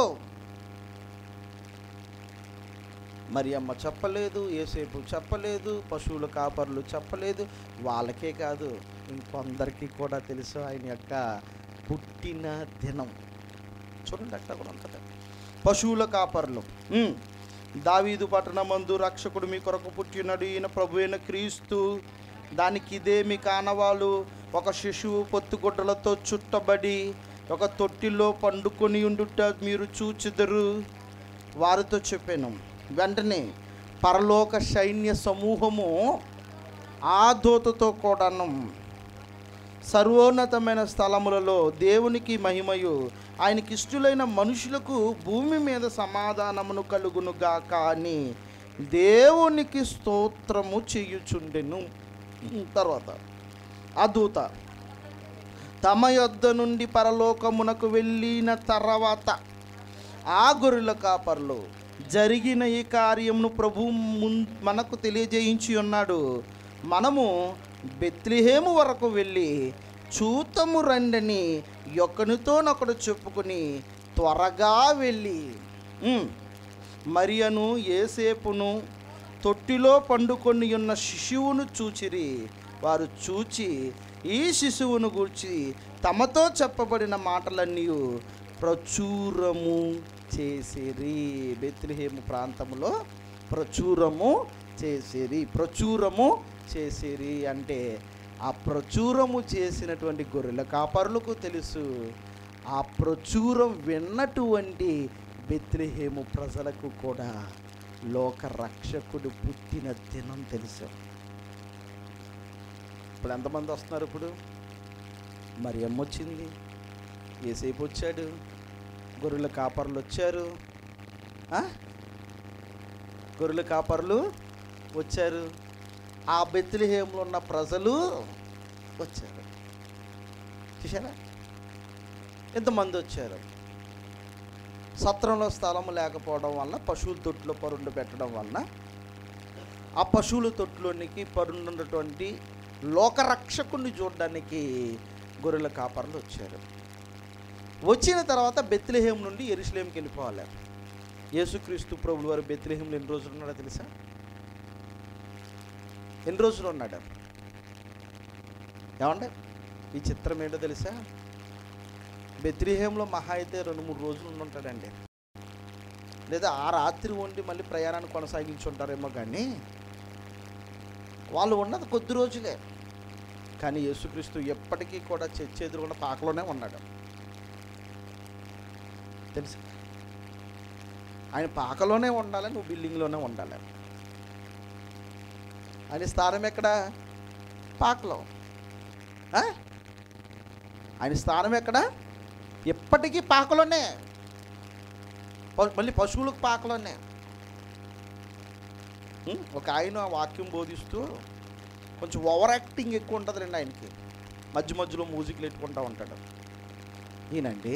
Speaker 1: మరి అమ్మ చెప్పలేదు ఏసేపు చెప్పలేదు పశువుల కాపర్లు చెప్పలేదు వాళ్ళకే కాదు ఇంకొందరికి కూడా తెలుసు ఆయన యొక్క పుట్టిన దినం చూడండి అక్కడ కూడా ఉంటుంది పశువుల కాపర్లు ఉమ్. దావీదు పట్టణమందు రక్షకుడు మీ కొరకు పుట్టినడు ఈయన ప్రభు అయిన క్రీస్తు దానికి ఇదే మీ కానవాలు ఒక శిశువు పొత్తుగుడ్డలతో చుట్టబడి ఒక తొట్టిలో పండుకొని ఉండుట మీరు చూచిదరు వారితో చెప్పాను వెంటనే పరలోక సైన్య సమూహము ఆ దూతతో కూడాను సర్వోన్నతమైన స్థలములలో దేవునికి మహిమయు ఆయనకి ఇష్టలైన మనుషులకు భూమి మీద సమాధానమును కలుగును గాక అని దేవునికి స్తోత్రము చేయుచుండెను తర్వాత ఆ దూత తమ యొద్ద నుండి పరలోకమునకు వెళ్ళిన తర్వాత ఆ గొర్రెల కాపర్లు జరిగిన ఈ కార్యమును ప్రభు మున్ మనకు తెలియజేయించి ఉన్నాడు మనము బెత్లిహేము వరకు వెళ్ళి చూతము రండని ఒకనితోనొకడు చెప్పుకుని త్వరగా వెళ్ళి ఉమ్, మరియను ఏసేపును తొట్టిలో పండుకొని ఉన్న శిశువును చూచిరి వారు చూచి ఈ శిశువును గూర్చి తమతో చెప్పబడిన మాటలన్నీ ప్రచురము చేసిరి బెత్లిహేము ప్రాంతంలో ప్రచురము చేసిరి ప్రచురము చేసిరి అంటే ఆ ప్రచురము చేసినటువంటి గొర్రెల కాపరులకు తెలుసు ఆ ప్రచురం విన్నటువంటి బెత్లిహేము ప్రజలకు కూడా లోక రక్షకుడు పుట్టిన దినం తెలుసు ఇప్పుడు ఎంతమంది వస్తున్నారు ఇప్పుడు మరి వచ్చింది ఏసేపు వచ్చాడు గొర్రెల కాపర్లు వచ్చారు ఆ? గొర్రెల కాపర్లు వచ్చారు ఆ బెత్తిలిహేములో ఉన్న ప్రజలు వచ్చారు చూసారా ఎంతమంది వచ్చారు సత్రంలో స్థలం లేకపోవడం వలన పశువుల తొట్టులో పరుండు పెట్టడం వలన ఆ పశువుల తొట్టులోనికి పరుండున్నటువంటి లోకరక్షకుని చూడడానికి గొర్రెల కాపర్లు వచ్చారు వచ్చిన తర్వాత బెత్లెహేం నుండి ఎరుసలేంకి వెళ్ళిపోవాలి యేసుక్రీస్తు ప్రభులు వారు బెత్లెహేంలో ఎన్ని రోజులు ఉన్నాడో తెలుసా ఎన్ని రోజులు ఉన్నాడు ఏమంటే ఈ చిత్రం ఏంటో తెలుసా బెత్రిహేంలో మహా అయితే రెండు మూడు రోజులు ఉండి ఉంటాడండి లేదా ఆ రాత్రి ఉండి మళ్ళీ ప్రయాణాన్ని కొనసాగించి ఉంటారేమో కానీ వాళ్ళు ఉన్నది కొద్ది రోజులే కానీ యేసుక్రీస్తు ఎప్పటికీ కూడా చర్చ ఎదురుకున్న పాకలోనే ఉన్నాడు తెలుసు ఆయన పాకలోనే ఉండాలి నువ్వు బిల్డింగ్లోనే ఉండాలి ఆయన స్థానం ఎక్కడ పాకలో ఆ? ఆయన స్థానం ఎక్కడ ఎప్పటికీ పాకలోనే ప- మళ్ళీ పశువులకు పాకలోనే ఉం? ఒక ఆయన వాక్యం బోధిస్తూ కొంచెం ఓవర్ యాక్టింగ్ ఎక్కువ ఉంటుంది రండి ఆయనకి మధ్య మధ్యలో మ్యూజిక్లు పెట్టుకుంటూ ఉంటాడు ఈయనండి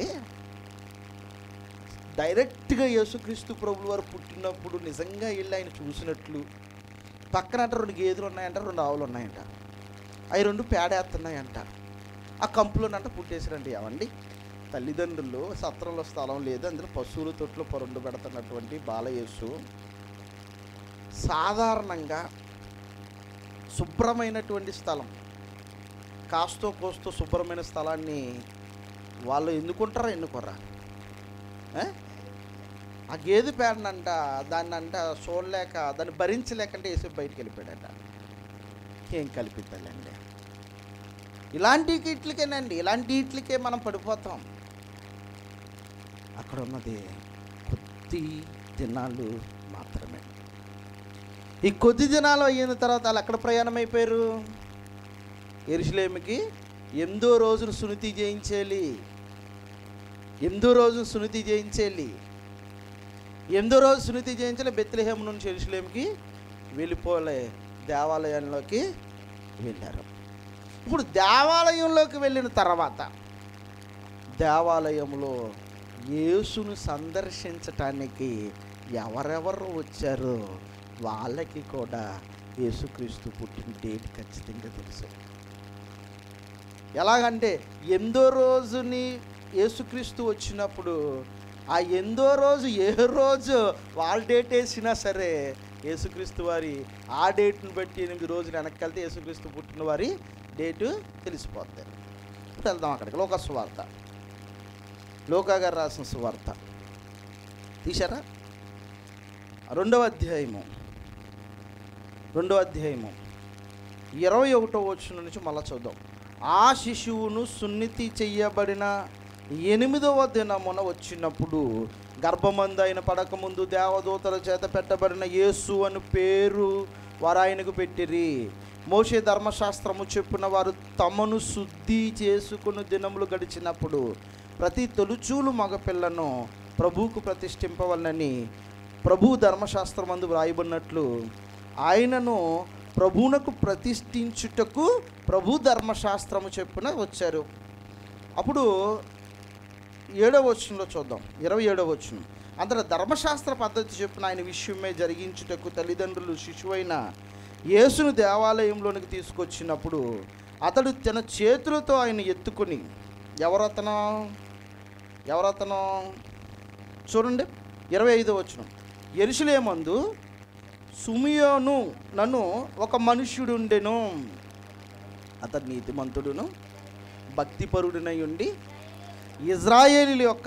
Speaker 1: డైరెక్ట్గా యేసుక్రీస్తు ప్రభులు వారు పుట్టినప్పుడు నిజంగా వెళ్ళి ఆయన చూసినట్లు పక్కన అంటే రెండు గేదెలు ఉన్నాయంట రెండు ఆవులు ఉన్నాయంట అవి రెండు పేడేస్తున్నాయంట ఆ కంపులోనంట పుట్టేసారండి ఏమండి తల్లిదండ్రులు సత్రంలో స్థలం లేదు అందులో పశువుల తొట్లు పొరండు పెడుతున్నటువంటి బాలయేసు సాధారణంగా శుభ్రమైనటువంటి స్థలం కాస్తో కోస్తో శుభ్రమైన స్థలాన్ని వాళ్ళు ఎన్నుకుంటారా ఎన్నుకోరా ఏ? ఆ గేదె పేడనంట దాన్ని అంట చూడలేక దాన్ని భరించలేకంటే వేసి బయటికి వెళ్ళిపోయాడట ఏం కల్పిద్దాలండి ఇలాంటి ఇట్లకేనండి ఇలాంటి ఇట్లకే మనం పడిపోతాం అక్కడ ఉన్నది కొద్ది దినాలు మాత్రమే ఈ కొద్ది దినాలు అయిన తర్వాత వాళ్ళు ఎక్కడ ప్రయాణం అయిపోయారు ఎరుసలేమికి ఎందో రోజును సునితి చేయించేయాలి ఎందో రోజు సునితి చేయించేయాలి ఎందో రోజు సునితి చేయించాలి బెత్లహేమ నుంచి ఎరుసలేమికి వెళ్ళిపోలే దేవాలయంలోకి వెళ్ళారు ఇప్పుడు దేవాలయంలోకి వెళ్ళిన తర్వాత దేవాలయంలో యేసును సందర్శించటానికి ఎవరెవరు వచ్చారో వాళ్ళకి కూడా యేసుక్రీస్తు పుట్టిన డేట్ ఖచ్చితంగా తెలుసు ఎలాగంటే ఎందో రోజుని యేసుక్రీస్తు వచ్చినప్పుడు ఆ ఎందో రోజు ఏ రోజు వాళ్ళ డేట్ వేసినా సరే యేసుక్రీస్తు వారి ఆ డేట్ని బట్టి ఎనిమిది రోజులు వెనక్కి వెళ్తే యేసుక్రీస్తు పుట్టిన వారి డేటు తెలిసిపోతుంది ఇప్పుడు వెళ్దాం అక్కడికి లోక సువార్త లోకా గారు రాసిన సువార్త తీశారా రెండవ అధ్యాయము రెండవ అధ్యాయము ఇరవై ఒకటో వచ్చిన నుంచి మళ్ళీ చూద్దాం ఆ శిశువును సున్నితి చెయ్యబడిన ఎనిమిదవ దినమున వచ్చినప్పుడు గర్భమందు ఆయన పడకముందు దేవదూతల చేత పెట్టబడిన యేసు అని పేరు వారు ఆయనకు పెట్టిరి మోషే ధర్మశాస్త్రము చెప్పిన వారు తమను శుద్ధి చేసుకుని దినములు గడిచినప్పుడు ప్రతి తొలుచూలు మగపిల్లను ప్రభువుకు ప్రతిష్ఠింపవలనని ప్రభు ధర్మశాస్త్రమందు వ్రాయబడినట్లు ఆయనను ప్రభువునకు ప్రతిష్ఠించుటకు ప్రభు ధర్మశాస్త్రము చెప్పున వచ్చారు అప్పుడు ఏడవ వచనంలో చూద్దాం ఇరవై ఏడవ వచనం అంతట ధర్మశాస్త్ర పద్ధతి చెప్పిన ఆయన విషయమే జరిగించుటకు తల్లిదండ్రులు శిశువైన యేసును దేవాలయంలోనికి తీసుకొచ్చినప్పుడు అతడు తన చేతులతో ఆయన ఎత్తుకుని ఎవరతను ఎవరతను చూడండి ఇరవై ఐదో వచనం ఎరుసలేమందు సుమియోను నన్ను ఒక మనుష్యుడుండెను అతడు నీతిమంతుడును భక్తిపరుడినై ఉండి ఇజ్రాయేలీల యొక్క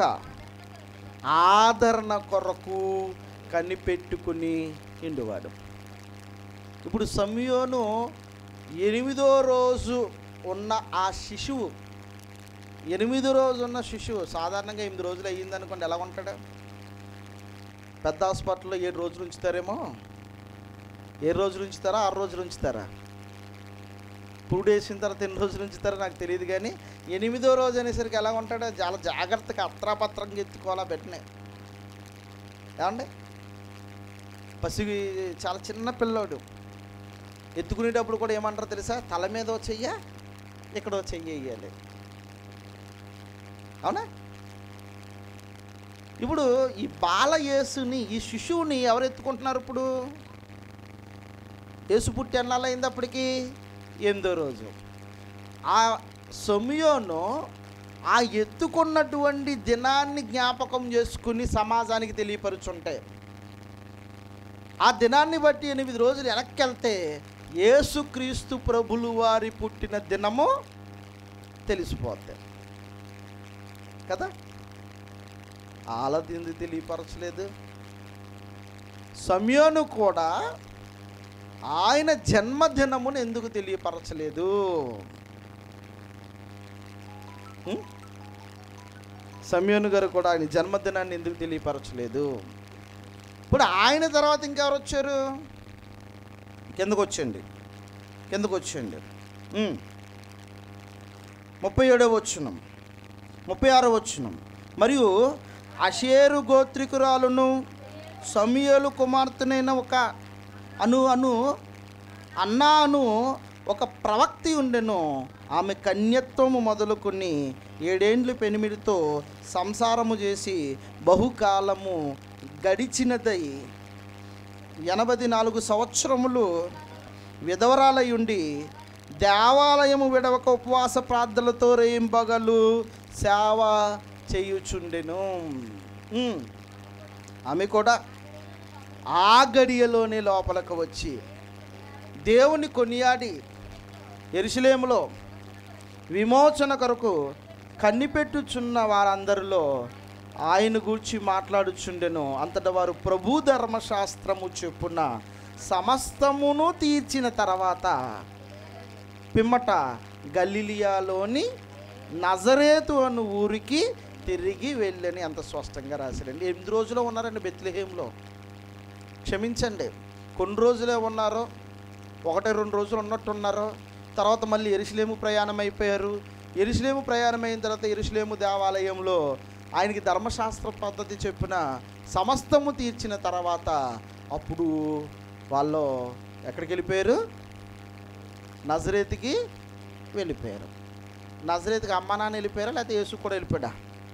Speaker 1: ఆదరణ కొరకు కనిపెట్టుకుని ఇండువాడు ఇప్పుడు సమయోను ఎనిమిదో రోజు ఉన్న ఆ శిశువు ఎనిమిదో రోజు ఉన్న శిశువు సాధారణంగా ఎనిమిది రోజులు అయ్యింది అనుకోండి ఎలా ఉంటాడు పెద్ద హాస్పిటల్లో ఏడు రోజులు ఉంచుతారేమో ఏ రోజులు ఉంచుతారా ఆరు రోజులు ఉంచుతారా ఫుడ్ వేసిన తర్వాత ఎన్ని రోజులు ఉంచుతారో నాకు తెలియదు కానీ ఎనిమిదో రోజు అనేసరికి ఎలా ఉంటాడో చాలా జాగ్రత్తగా అత్రాపత్రంగా ఎత్తుకోవాలా పెట్టినాయి ఏమండి పసివి చాలా చిన్న పిల్లోడు ఎత్తుకునేటప్పుడు కూడా ఏమంటారో తెలుసా తల మీద ఓ చెయ్య ఇక్కడ ఓ చెయ్యి వేయాలి అవునా ఇప్పుడు ఈ బాల యేసుని ఈ శిశువుని ఎవరు ఎత్తుకుంటున్నారు ఇప్పుడు యేసు పుట్టి ఎన్నాళ్ళు అయింది అప్పటికి ఎనిమిదో రోజు ఆ సమయంలో ఆ ఎత్తుకున్నటువంటి దినాన్ని జ్ఞాపకం చేసుకుని సమాజానికి తెలియపరుచుంటాయి ఆ దినాన్ని బట్టి ఎనిమిది రోజులు వెనక్కి వెళ్తే యేసుక్రీస్తు ప్రభులు వారి పుట్టిన దినము తెలిసిపోతాయి కదా ఆలదింది తెలియపరచలేదు సమయోను కూడా ఆయన జన్మదినమును ఎందుకు తెలియపరచలేదు సమయోను గారు కూడా ఆయన జన్మదినాన్ని ఎందుకు తెలియపరచలేదు ఇప్పుడు ఆయన తర్వాత ఇంకెవరు వచ్చారు కిందకు వచ్చండి కిందకు వచ్చండి ఉమ్. ముప్పై ఏడవ వచ్చునం ముప్పై ఆరో వచ్చునం మరియు అషేరు గోత్రికురాలును సమయలు కుమార్తెనైన ఒక అను అను అన్నా అను ఒక ప్రవక్తి ఉండెను ఆమె కన్యత్వము మొదలుకొని ఏడేండ్లు పెనిమిడితో సంసారము చేసి బహుకాలము గడిచినదై ఎనభై నాలుగు సంవత్సరములు విధవరాలై ఉండి దేవాలయము విడవక ఉపవాస ప్రార్థనలతో రేయింబగలు సేవ చేయుచుండెను ఉమ్. ఆమె కూడా ఆ గడియలోనే లోపలకు వచ్చి దేవుని కొనియాడి ఎరుసలేములో విమోచన కొరకు కన్నిపెట్టుచున్న వారందరిలో ఆయన గూర్చి మాట్లాడుచుండెను అంతటా వారు ప్రభు ధర్మశాస్త్రము చెప్పున సమస్తమును తీర్చిన తర్వాత పిమ్మట గలిలియాలోని నజరేతు అను ఊరికి తిరిగి వెళ్ళని అంత స్పష్టంగా రాశారండి ఎనిమిది రోజులు ఉన్నారండి బెత్లహేంలో క్షమించండి కొన్ని రోజులే ఉన్నారు ఒకటి రెండు రోజులు ఉన్నట్టున్నారు తర్వాత మళ్ళీ ఎరుసలేము ప్రయాణం అయిపోయారు ఎరుసలేము ప్రయాణం అయిన తర్వాత ఎరుసలేము దేవాలయంలో ఆయనకి ధర్మశాస్త్ర పద్ధతి చెప్పిన సమస్తము తీర్చిన తర్వాత అప్పుడు వాళ్ళు ఎక్కడికి వెళ్ళిపోయారు నజరేత్కి వెళ్ళిపోయారు నజరేత్కి అమ్మ నాన్న వెళ్ళిపోయారా లేకపోతే యేసు కూడా వెళ్ళిపోయాడా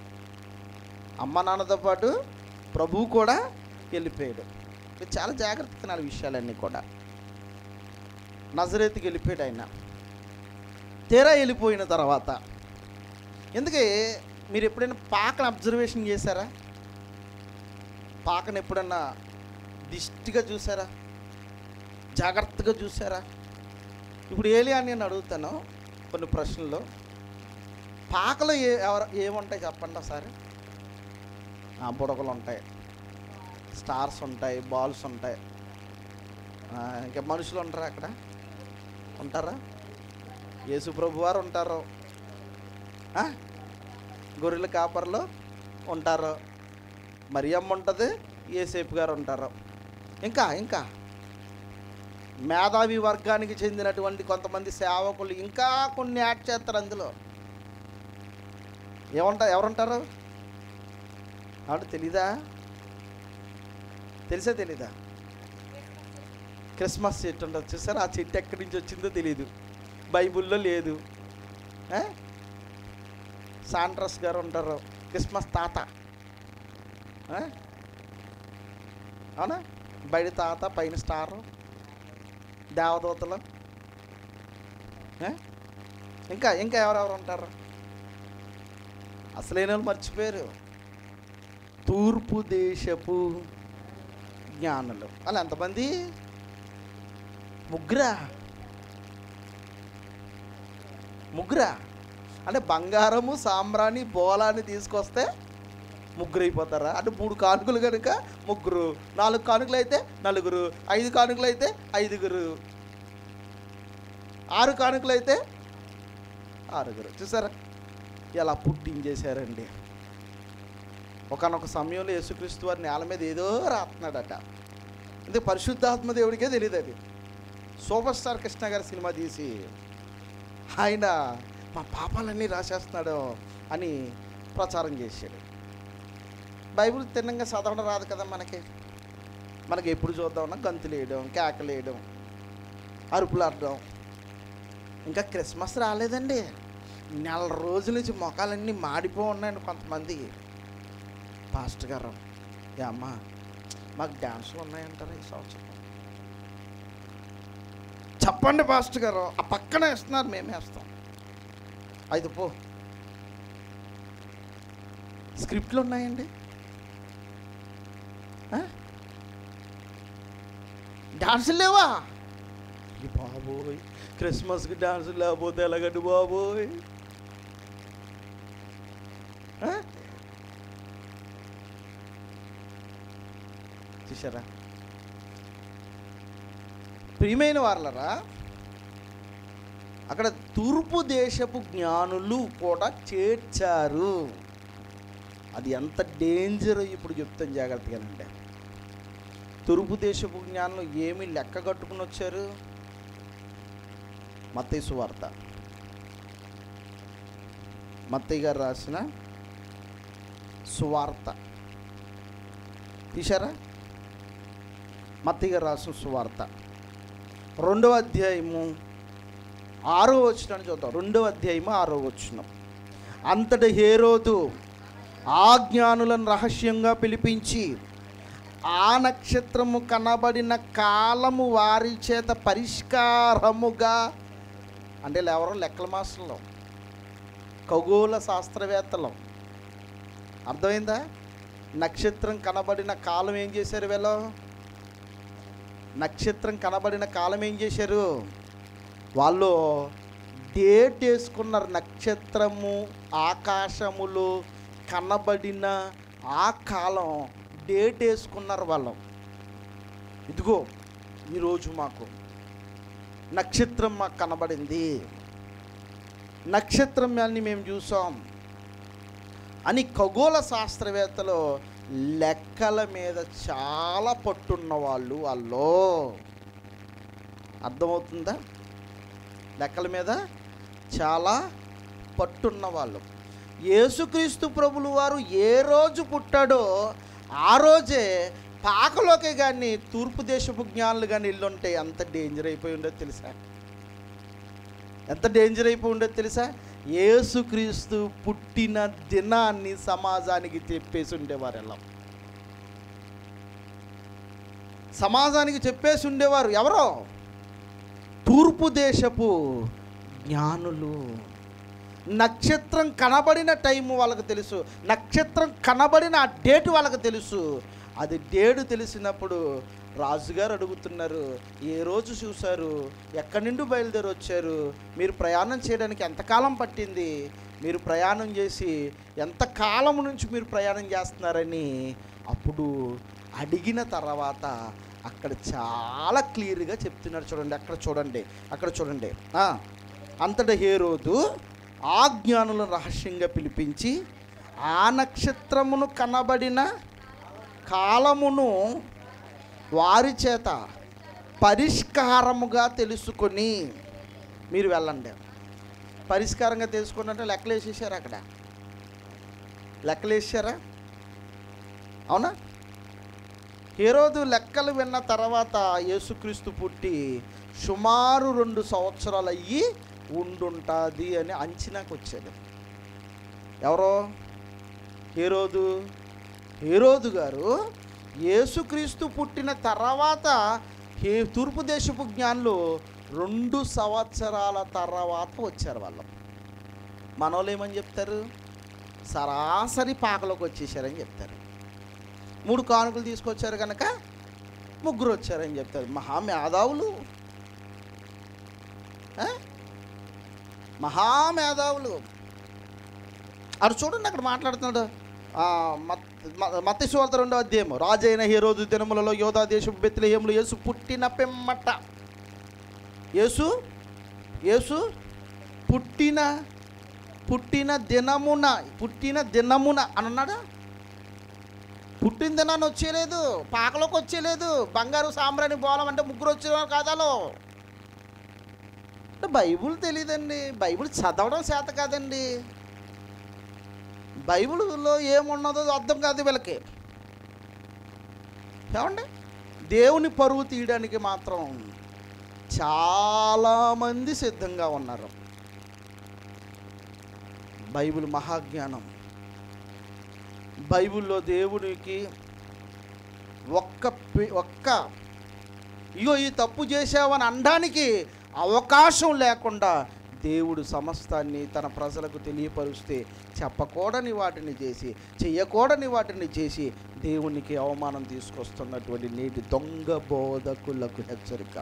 Speaker 1: అమ్మ నాన్నతో పాటు ప్రభువు కూడా వెళ్ళిపోయాడు మీరు చాలా జాగ్రత్త తినాలి విషయాలన్నీ కూడా నజరేత్కి వెళ్ళిపోయాడు ఆయన తీరా వెళ్ళిపోయిన తర్వాత ఎందుకే మీరు ఎప్పుడైనా పాకను అబ్జర్వేషన్ చేశారా పాకను ఎప్పుడన్నా దిష్టిగా చూసారా జాగ్రత్తగా చూసారా ఇప్పుడు ఏలియా అని నేను అడుగుతాను కొన్ని ప్రశ్నలు పాకలో ఏ ఎవరు ఏముంటాయి చెప్పండి ఒకసారి ఆ, బుడగలు ఉంటాయి స్టార్స్ ఉంటాయి బాల్స్ ఉంటాయి ఆ, ఇంకా మనుషులు ఉంటారా అక్కడ ఉంటారా యేసు ప్రభు వారు ఉంటారు ఆ? గొర్రెల కాపర్లు ఉంటారు మరియమ్మ ఉంటుంది ఏసేపు గారు ఉంటారు ఇంకా ఇంకా మేధావి వర్గానికి చెందినటువంటి కొంతమంది సేవకులు ఇంకా కొన్ని యాడ్ చేస్తారు అందులో ఏమంటారు ఎవరుంటారు అవును తెలీదా తెలుసా తెలీదా క్రిస్మస్ చెట్టు ఉంటుంది చూసారా ఆ చెట్టు ఎక్కడి నుంచి వచ్చిందో తెలియదు బైబిల్లో లేదు ఆ? సాండ్రస్ గారు ఉంటారు క్రిస్మస్ తాత ఆ? అవునా బయట తాత పైన స్టారు దేవదూతలు ఆ? ఇంకా ఇంకా ఎవరెవరు ఉంటారు అసలైన వాళ్ళు మర్చిపోయారు తూర్పు దేశపు జ్ఞానులు అలా ఎంతమంది ముగ్గురా ముగ్గురా అంటే బంగారము సాంబ్రాణి బోలాన్ని తీసుకొస్తే ముగ్గురు అయిపోతారా అంటే మూడు కానుకలు కనుక ముగ్గురు నాలుగు కానుకలు అయితే నలుగురు ఐదు కానుకలు అయితే ఐదుగురు ఆరు కానుకలు అయితే ఆరుగురు చూసారా ఎలా పుట్టించేశారండి ఒకనొక సమయంలో యేసుక్రీస్తు వారి నేల మీద ఏదో రాస్తున్నాడట అంటే పరిశుద్ధాత్మ దేవుడికే తెలియదు అది సూపర్ స్టార్ కృష్ణ గారి సినిమా తీసి ఆయన మా పాపాలన్నీ రాసేస్తున్నాడు అని ప్రచారం చేశాడు బైబిల్ తిన్నంగా చదవడం రాదు కదా మనకి మనకి ఎప్పుడు చూద్దామన్నా గంతులు వేయడం కేకలు వేయడం అరుపులు ఆడడం ఇంకా క్రిస్మస్ రాలేదండి నెల రోజుల నుంచి మొఖాలన్నీ మాడిపో ఉన్నాయండి కొంతమంది పాస్టర్ గారు ఏ అమ్మా మాకు డ్యాన్సులు ఉన్నాయంటారా ఈ సంవత్సరం చెప్పండి పాస్టర్ గారు ఆ పక్కన వేస్తున్నారు మేమే వేస్తాం అయితే పో స్క్రిప్ట్లు ఉన్నాయండి ఆ? డాన్సులు లేవా ఈ బాబోయ్ క్రిస్మస్కి డాన్సులు లేకపోతే ఎలాగండి బాబోయ్ ఆ? చూసారా ప్రియమైన వాళ్ళరా అక్కడ తూర్పు దేశపు జ్ఞానులు కూడా చేర్చారు అది ఎంత డేంజర్ ఇప్పుడు చెప్తాను జాగ్రత్తగానండి తూర్పు దేశపు జ్ఞానులు ఏమి లెక్క కట్టుకుని వచ్చారు మత్తయి సువార్త మత్తయ్య గారు రాసిన సువార్త తీశారా మత్తయ్య గారు రాసిన సువార్త రెండవ అధ్యాయము ఆరో వచ్చినాన్ని చూద్దాం రెండవ అధ్యాయము ఆరో వచ్చినాం అంతటి హేరోదు ఆ జ్ఞానులను రహస్యంగా పిలిపించి ఆ నక్షత్రము కనబడిన కాలము వారి చేత పరిష్కారముగా అంటే ఎవరో లెక్కల మాస్టర్లు ఖగోళ శాస్త్రవేత్తలు అర్థమైందా నక్షత్రం కనబడిన కాలం ఏం చేశారు వీళ్ళు నక్షత్రం కనబడిన కాలం ఏం చేశారు వాళ్ళు డేట్ వేసుకున్నారు నక్షత్రము ఆకాశములు కనబడిన ఆ కాలం డేట్ వేసుకున్నారు వాళ్ళు ఇదిగో ఈరోజు మాకు నక్షత్రం మాకు కనబడింది నక్షత్రం అని మేము చూసాం అని ఖగోళ శాస్త్రవేత్తలు లెక్కల మీద చాలా పట్టున్న వాళ్ళు వాళ్ళు అర్థమవుతుందా లెక్కల మీద చాలా పట్టున్న వాళ్ళు యేసుక్రీస్తు ప్రభులు వారు ఏ రోజు పుట్టాడో ఆ రోజే పాకలోకే కానీ తూర్పు దేశపు జ్ఞానులు కానీ ఇల్లుంటే ఎంత డేంజర్ అయిపోయి ఉండేది తెలుసా ఎంత డేంజర్ అయిపోయి ఉండేది తెలుసా యేసుక్రీస్తు పుట్టిన దినాన్ని సమాజానికి చెప్పేసి ఉండేవారు ఎలా సమాజానికి చెప్పేసి ఉండేవారు ఎవరో తూర్పు దేశపు జ్ఞానులు నక్షత్రం కనబడిన టైం వాళ్ళకి తెలుసు నక్షత్రం కనబడిన ఆ డేట్ వాళ్ళకి తెలుసు అది డేటు తెలిసినప్పుడు రాజుగారు అడుగుతున్నారు ఏ రోజు చూశారు ఎక్కడి నుండి బయలుదేరి వచ్చారు మీరు ప్రయాణం చేయడానికి ఎంతకాలం పట్టింది మీరు ప్రయాణం చేసి ఎంత కాలం నుంచి మీరు ప్రయాణం చేస్తున్నారని అప్పుడు అడిగిన తర్వాత అక్కడ చాలా క్లియర్గా చెప్తున్నారు చూడండి అక్కడ చూడండి అక్కడ చూడండి ఆ, అంతటా హేరోదు ఆ జ్ఞానులను రహస్యంగా పిలిపించి ఆ నక్షత్రమును కనబడిన కాలమును వారి చేత పరిష్కారముగా తెలుసుకొని మీరు వెళ్ళండి పరిష్కారంగా తెలుసుకున్నట్టు లెక్కలు వేసేసారు అక్కడ లెక్కలు వేసారా అవునా హేరోదు లెక్కలు విన్న తర్వాత యేసుక్రీస్తు పుట్టి సుమారు రెండు సంవత్సరాలు అయ్యి ఉండుంటుంది అని అంచనాకు వచ్చాడు ఎవరో హేరోదు హేరోదు గారు యేసుక్రీస్తు పుట్టిన తర్వాత హే తూర్పు దేశపు జ్ఞానులు రెండు సంవత్సరాల తర్వాత వచ్చారు వాళ్ళు మనోళ్ళు ఏమని చెప్తారు సరాసరి పాకలోకి వచ్చేసారని చెప్తారు మూడు కానుకలు తీసుకొచ్చారు కనుక ముగ్గురు వచ్చారని చెప్తారు మహా మేధావులు ఆ? మహా మేధావులు అటు చూడండి అక్కడ మాట్లాడుతున్నాడు ఆ, మత్- మ- మత్తయి సువార్త రెండో అధ్యాయం రాజైన హీరోజు దినములలో యోధా దేశం బెత్లహేములు యేసు పుట్టిన పిమ్మట యేసు యేసు పుట్టిన పుట్టిన దినమున పుట్టిన దినమున అని అన్నాడా పుట్టిన దినాన్ని వచ్చేయలేదు పాకలోకి వచ్చేయలేదు బంగారు సాంబ్రాణి బోలం అంటే ముగ్గురు వచ్చేవారు కాదాలో అంటే బైబుల్ తెలియదండి బైబుల్ చదవడం చేత కాదండి బైబిల్లో ఏమున్నదో అర్థం కాదు వీళ్ళకి ఏమండి దేవుని పరువు తీయడానికి మాత్రం చాలామంది సిద్ధంగా ఉన్నారు బైబిల్ మహాజ్ఞానం బైబిల్లో దేవునికి ఒక్క పే- ఒక్క ఇగో ఈ తప్పు చేసావని అనడానికి అవకాశం లేకుండా దేవుడు సమస్తాన్ని తన ప్రజలకు తెలియపరుస్తే చెప్పకూడని వాటిని చేసి చెయ్యకూడని వాటిని చేసి దేవునికి అవమానం తీసుకొస్తున్నటువంటి నేటి దొంగ బోధకులకు హెచ్చరిక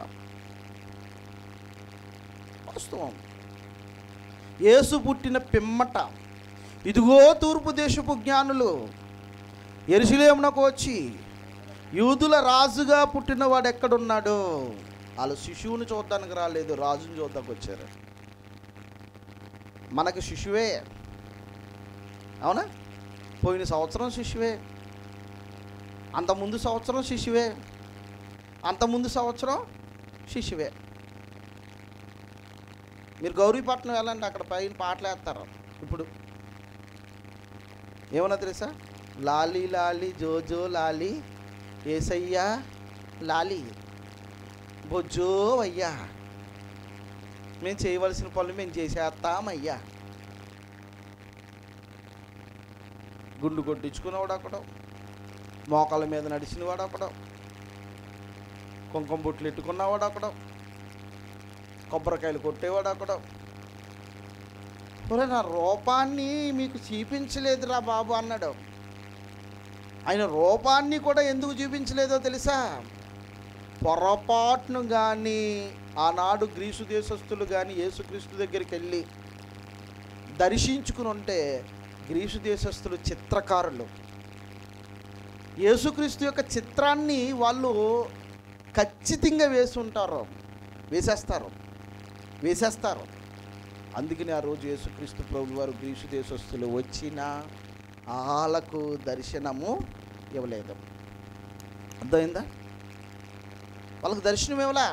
Speaker 1: వాస్తవం యేసు పుట్టిన పిమ్మట ఇదిగో తూర్పు దేశపు జ్ఞానులు ఎరుసలేమునకు వచ్చి యూదుల రాజుగా పుట్టినవాడు ఎక్కడున్నాడు వాళ్ళు శిశువుని చూడడానికి రాలేదు రాజుని చూడడానికి వచ్చారు మనకి శిశువే అవునా పోయిన సంవత్సరం శిశువే అంత ముందు సంవత్సరం శిశువే అంతకుముందు సంవత్సరం శిశువే మీరు గౌరీపట్నం వెళ్ళండి అక్కడ పైన పాటలు వేస్తారు ఇప్పుడు ఏమన్నా తెలుసా లాలి లాలి జోజో లాలి ఏసయ్యా లాలి బొజ్జో అయ్యా మేము చేయవలసిన పనులు మేము చేసేస్తామయ్యా గుండు కొట్టించుకునేవాడు అక్కడ మోకాళ్ళ మీద నడిచినవాడు అక్కడ కుంకుమ బొట్లు ఎట్టుకున్నవాడు అక్కడ కొబ్బరికాయలు కొట్టేవాడు అక్కడ ఒరే నా రూపాన్ని మీకు చూపించలేదురా బాబు అన్నాడు ఆయన రూపాన్ని కూడా ఎందుకు చూపించలేదో తెలుసా పొరపాటును కానీ ఆనాడు గ్రీసు దేశస్థులు కానీ యేసుక్రీస్తు దగ్గరికి వెళ్ళి దర్శించుకుని ఉంటే గ్రీసు దేశస్థులు చిత్రకారులు యేసుక్రీస్తు యొక్క చిత్రాన్ని వాళ్ళు ఖచ్చితంగా వేసి ఉంటారు వేసేస్తారు వేసేస్తారు అందుకని ఆ రోజు యేసుక్రీస్తు ప్రభు వారు గ్రీసు దేశస్తులు వచ్చిన ఆలకు దర్శనము ఇవ్వలేదు అర్థమైందా వాళ్ళకి దర్శనం ఇవ్వలే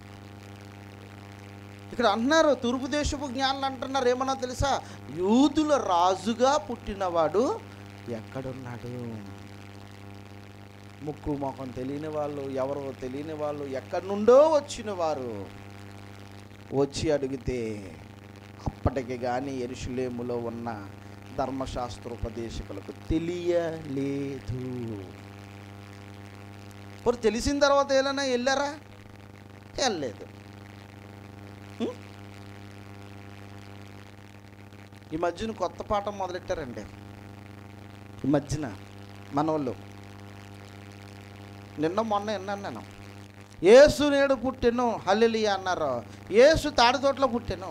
Speaker 1: ఇక్కడ అంటున్నారు తూర్పు దేశపు జ్ఞానులు అంటున్నారు ఏమన్నా తెలుసా యూదుల రాజుగా పుట్టినవాడు ఎక్కడున్నాడు ముక్కు మొఖం తెలియని వాళ్ళు ఎవరో తెలియని వాళ్ళు ఎక్కడి నుండో వచ్చిన వారు వచ్చి అడిగితే అప్పటికి కానీ ఎరుషులేములో ఉన్న ధర్మశాస్త్రోపదేశకులకు తెలియలేదు మరి తెలిసిన తర్వాత ఏమైనా వెళ్ళారా వెళ్ళలేదు హ్మ్? ఈ మధ్యన కొత్త పాఠం మొదలెట్టారండి ఈ మధ్యన మన వాళ్ళు నిన్న మొన్న విన్నాను నేను ఏసు నేడు పుట్టెను హల్లెలియా అన్నారు ఏసు తాడితోటలో పుట్టెను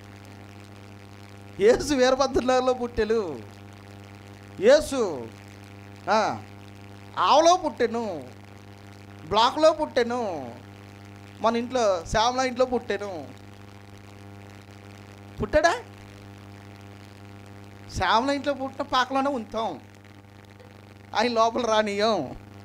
Speaker 1: ఏసు వీరభద్రనగర్లో పుట్టెను ఏసు ఆ, ఆవలో పుట్టెను బ్లాక్లో పుట్టెను మన ఇంట్లో శ్యామల ఇంట్లో పుట్టాను పుట్టాడా శ్యామల ఇంట్లో పుట్టిన పాకలోనే ఉంచాం ఆయన లోపల రానియం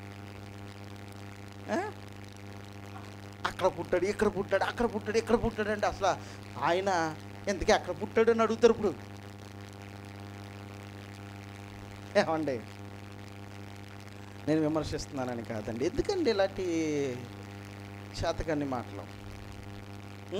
Speaker 1: ఆ? అక్కడ పుట్టాడు ఇక్కడ పుట్టాడు అక్కడ పుట్టాడు ఇక్కడ పుట్టాడు అంటే అసలు ఆయన ఎందుకే అక్కడ పుట్టాడు అని అడుగుతారు ఇప్పుడు ఏమండి నేను విమర్శిస్తున్నానని కాదండి ఎందుకండి ఇలాంటి శాతకాన్ని మాటలు ఉం?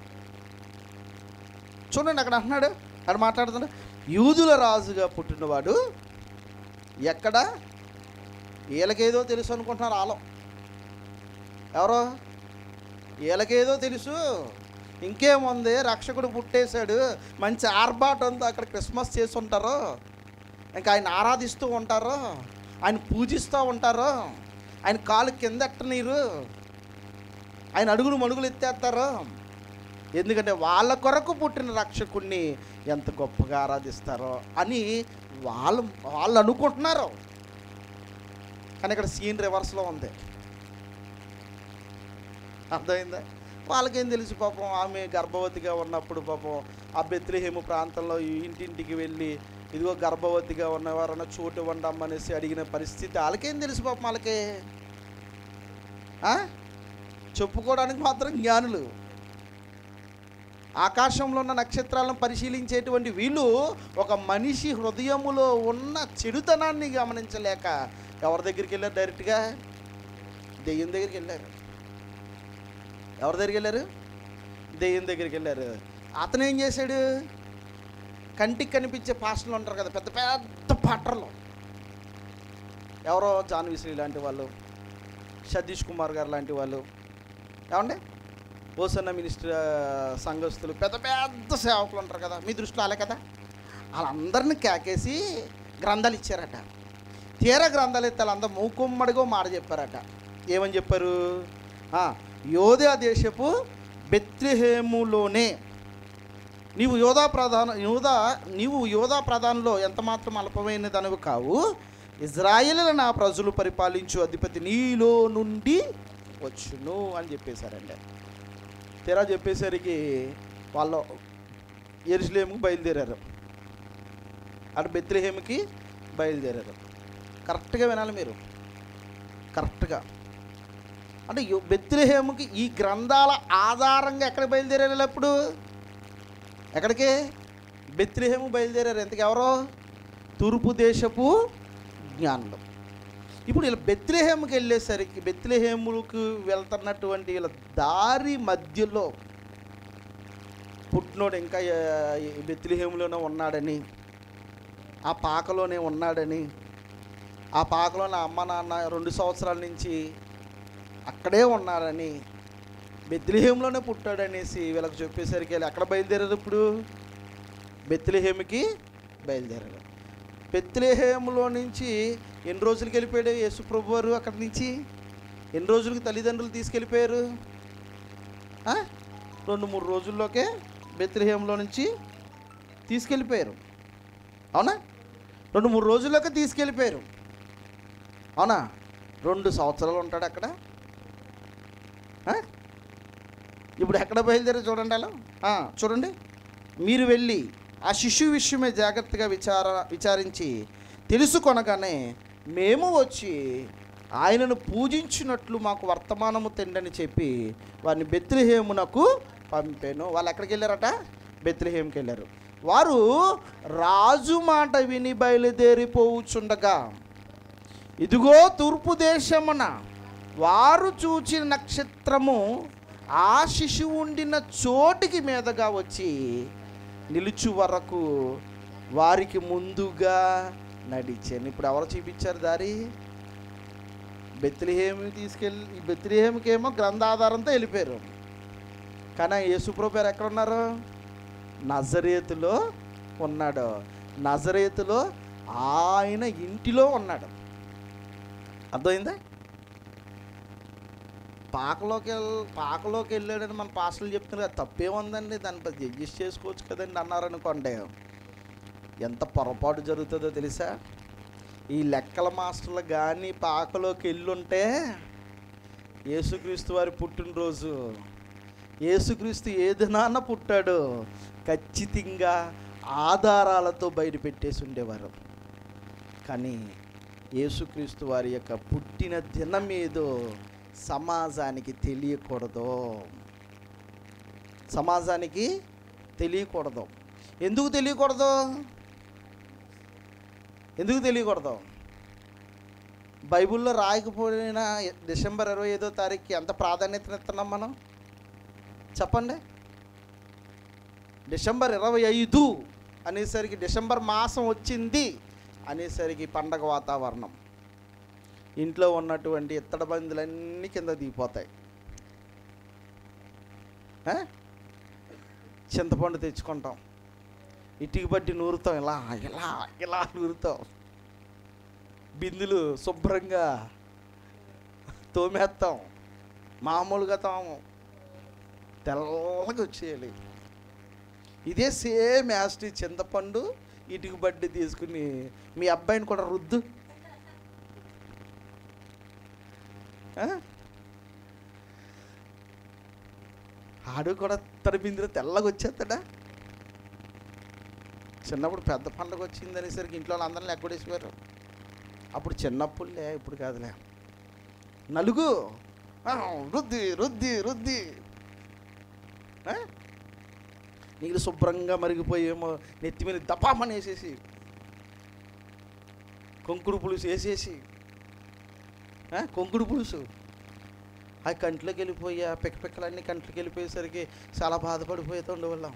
Speaker 1: చూడండి అక్కడ అంటున్నాడు అక్కడ మాట్లాడుతున్నాడు యూదుల రాజుగా పుట్టినవాడు ఎక్కడ వీళ్ళకేదో తెలుసు అనుకుంటున్నారు ఆలో ఎవరో వీళ్ళకేదో తెలుసు ఇంకేముంది రక్షకుడు పుట్టేశాడు మంచి ఆర్భాటంతో అక్కడ క్రిస్మస్ చేసి ఉంటారు ఇంకా ఆయన ఆరాధిస్తూ ఉంటారు ఆయన పూజిస్తూ ఉంటారు ఆయన కాలు కింద ఎట్టనీరు ఆయన అడుగులు మడుగులు ఎత్తేస్తారు ఎందుకంటే వాళ్ళ కొరకు పుట్టిన రక్షకుణ్ణి ఎంత గొప్పగా ఆరాధిస్తారో అని వాళ్ళు వాళ్ళు అనుకుంటున్నారు కానీ ఇక్కడ సీన్ రివర్స్లో ఉంది అర్థమైందా వాళ్ళకేం తెలుసు పాపం ఆమె గర్భవతిగా ఉన్నప్పుడు పాపం ఆ బెత్లహేము ప్రాంతంలో ఇంటింటికి వెళ్ళి ఇదిగో గర్భవతిగా ఉన్నవారన్న చోటు వండమ్మనేసి అడిగిన పరిస్థితి వాళ్ళకేం తెలుసు పాపం వాళ్ళకి ఆ? చెప్పుకోవడానికి మాత్రం జ్ఞానులు ఆకాశంలో ఉన్న నక్షత్రాలను పరిశీలించేటువంటి వీళ్ళు ఒక మనిషి హృదయములో ఉన్న చెడుతనాన్ని గమనించలేక ఎవరి దగ్గరికి వెళ్ళారు డైరెక్ట్గా దెయ్యం దగ్గరికి వెళ్ళారు ఎవరి దగ్గరికి వెళ్ళారు దెయ్యం దగ్గరికి వెళ్ళారు అతను ఏం చేశాడు కంటికి కనిపించే పాస్టర్లు ఉంటారు కదా పెద్ద పెద్ద పాటర్లు ఎవరో జాన్విశ్రీ లాంటి వాళ్ళు సతీష్ కుమార్ గారు లాంటి వాళ్ళు ఏమండి ఓసన్న మినిస్టర్ సంఘస్థులు పెద్ద పెద్ద సేవకులు ఉంటారు కదా మీ దృష్టిలో అలే కదా వాళ్ళందరినీ కేకేసి గ్రంథాలు ఇచ్చారట తీరా గ్రంథాలు ఇస్తే వాళ్ళందరూ మూకుమ్మడిగా మాట చెప్పారట ఏమని చెప్పారు ఆ, యోధా దేశపు బెత్లెహేములోనే నీవు యోధా ప్రధాన యోధా నీవు యోధా ప్రధానంలో ఎంత మాత్రం అల్పమైన దానివి కావు ఇజ్రాయేల్ నా ప్రజలు పరిపాలించు అధిపతి నీలో నుండి వచ్చును అని చెప్పేశారండి తీరా చెప్పేసరికి వాళ్ళు ఎరుసలేముకి బయలుదేరారు అటు బెత్లెహేమ్కి బయలుదేరారు కరెక్ట్గా వినాలి మీరు కరెక్ట్గా అంటే యు- బెత్లెహేముకి ఈ గ్రంథాల ఆధారంగా ఎక్కడ బయలుదేరారు వీళ్ళు అప్పుడు ఎక్కడికి బెత్లెహేము బయలుదేరారు ఎంతకు ఎవరో తూర్పు దేశపు జ్ఞానులు ఇప్పుడు వీళ్ళు బెత్లెహేముకి వెళ్ళేసరికి బెత్లెహేములకు వెళ్తున్నటువంటి వీళ్ళ దారి మధ్యలో పుట్టినోడు ఇంకా ఆ, ఈ బెత్లెహేములోనే ఉన్నాడని ఆ పాకలోనే ఉన్నాడని ఆ పాకలో నా అమ్మ నాన్న రెండు సంవత్సరాల నుంచి అక్కడే ఉన్నారని బెత్లెహేంలోనే పుట్టాడనేసి వీళ్ళకి చెప్పేసరికి వీళ్ళు ఎక్కడ బయలుదేరారు ఇప్పుడు బెత్లెహేమికి బయలుదేరారు బెత్లెహేములో నుంచి ఎన్ని రోజులకి వెళ్ళిపోయాడు యేసుప్రభు వారు అక్కడి నుంచి ఎన్ని రోజులకి తల్లిదండ్రులు తీసుకెళ్ళిపోయారు ఆ? రెండు మూడు రోజుల్లోకే బెత్లెహేంలో నుంచి తీసుకెళ్ళిపోయారు అవునా రెండు మూడు రోజుల్లోకి తీసుకెళ్ళిపోయారు అవునా రెండు సంవత్సరాలు ఉంటాడు అక్కడ ఆ? ఇప్పుడు ఎక్కడ బయలుదేరి చూడండి అలా ఆ, చూడండి మీరు వెళ్ళి ఆ శిశువు విషయమే జాగ్రత్తగా విచార విచారించి తెలుసుకొనగానే మేము వచ్చి ఆయనను పూజించినట్లు మాకు వర్తమానము తెండని చెప్పి వారిని బెత్లెహేమునకు పంపాను వాళ్ళు ఎక్కడికి వెళ్ళారట బెత్లెహేమ్కి వెళ్ళారు వారు రాజు మాట విని బయలుదేరిపోవుచుండగా ఇదిగో తూర్పు దేశమున వారు చూచిన నక్షత్రము ఆ శిశువు ఉండిన చోటికి మీదగా వచ్చి నిలుచు వరకు వారికి ముందుగా నడిచాను ఇప్పుడు ఎవరు చూపించారు దారి బెత్లిహేమి తీసుకెళ్ళి బెత్లిహేమికి ఏమో గ్రంథాధారంతో వెళ్ళిపోయారు కానీ యేసుప్రభు పేరు ఎక్కడ ఉన్నారు నజరేతులో ఉన్నాడు నజరేతులో ఆయన ఇంటిలో ఉన్నాడు అర్థమైందా పాకలోకి వెళ్ పాకలోకి వెళ్ళాడని మన పాస్టర్లు చెప్తున్నారు కదా తప్పేముందండి దాన్ని పెద్ద అడ్జస్ట్ చేసుకోవచ్చు కదండి అన్నారనుకోండి ఎంత పొరపాటు జరుగుతుందో తెలుసా ఈ లెక్కల మాస్టర్లు కానీ పాకలోకి వెళ్ళుంటే యేసుక్రీస్తు వారి పుట్టినరోజు యేసుక్రీస్తు ఏ దినాన పుట్టాడో ఖచ్చితంగా ఆధారాలతో బయట పెట్టేసి ఉండేవారు కానీ యేసుక్రీస్తు వారి యొక్క పుట్టిన దినం ఏదో సమాజానికి తెలియకూడదు సమాజానికి తెలియకూడదు ఎందుకు తెలియకూడదు ఎందుకు తెలియకూడదు బైబిల్లో రాయకపోయిన డిసెంబర్ ఇరవై ఐదో తారీఖుకి ఎంత ప్రాధాన్యతనిస్తున్నాం మనం చెప్పండి డిసెంబర్ ఇరవై ఐదు అనేసరికి డిసెంబర్ మాసం వచ్చింది అనేసరికి పండగ వాతావరణం ఇంట్లో ఉన్నటువంటి ఇత్తడి బందులన్నీ కింద దిగిపోతాయి ఆ? చింతపండు తెచ్చుకుంటాం ఇటుకి పట్టి నూరుతాం ఇలా ఇలా ఇలా నూరుతాం బిందులు శుభ్రంగా తోమేస్తాం మామూలుగా తాము తెల్లగా వచ్చేయాలి ఇదే సేమ్ యాస్టి చింతపండు ఇటుకు బడ్డి తీసుకుని మీ అబ్బాయిని కూడా రుద్దు ఆ? ఆడు కూడా తడిపిందిలో తెల్లగా వచ్చేస్తాడా చిన్నప్పుడు పెద్ద పండుగ వచ్చింది అనేసరికి ఇంట్లో అందరిని ఎక్కడేసిపోయారు అప్పుడు చిన్నప్పుడులే ఇప్పుడు కాదులే నలుగు ఆ, రుద్ది రుద్ది రుద్ది ఆ? నీళ్ళు శుభ్రంగా మరిగిపోయేమో నెత్తి మీద దపామని వేసేసి కొంకుడు పులుసు వేసేసి ఆ, కొంకుడు పులుసు ఆ కంట్లోకి వెళ్ళిపోయి ఆ పిక్క పిక్కలన్నీ కంట్లోకి వెళ్ళిపోయేసరికి చాలా బాధపడిపోయేది ఉండేవాళ్ళం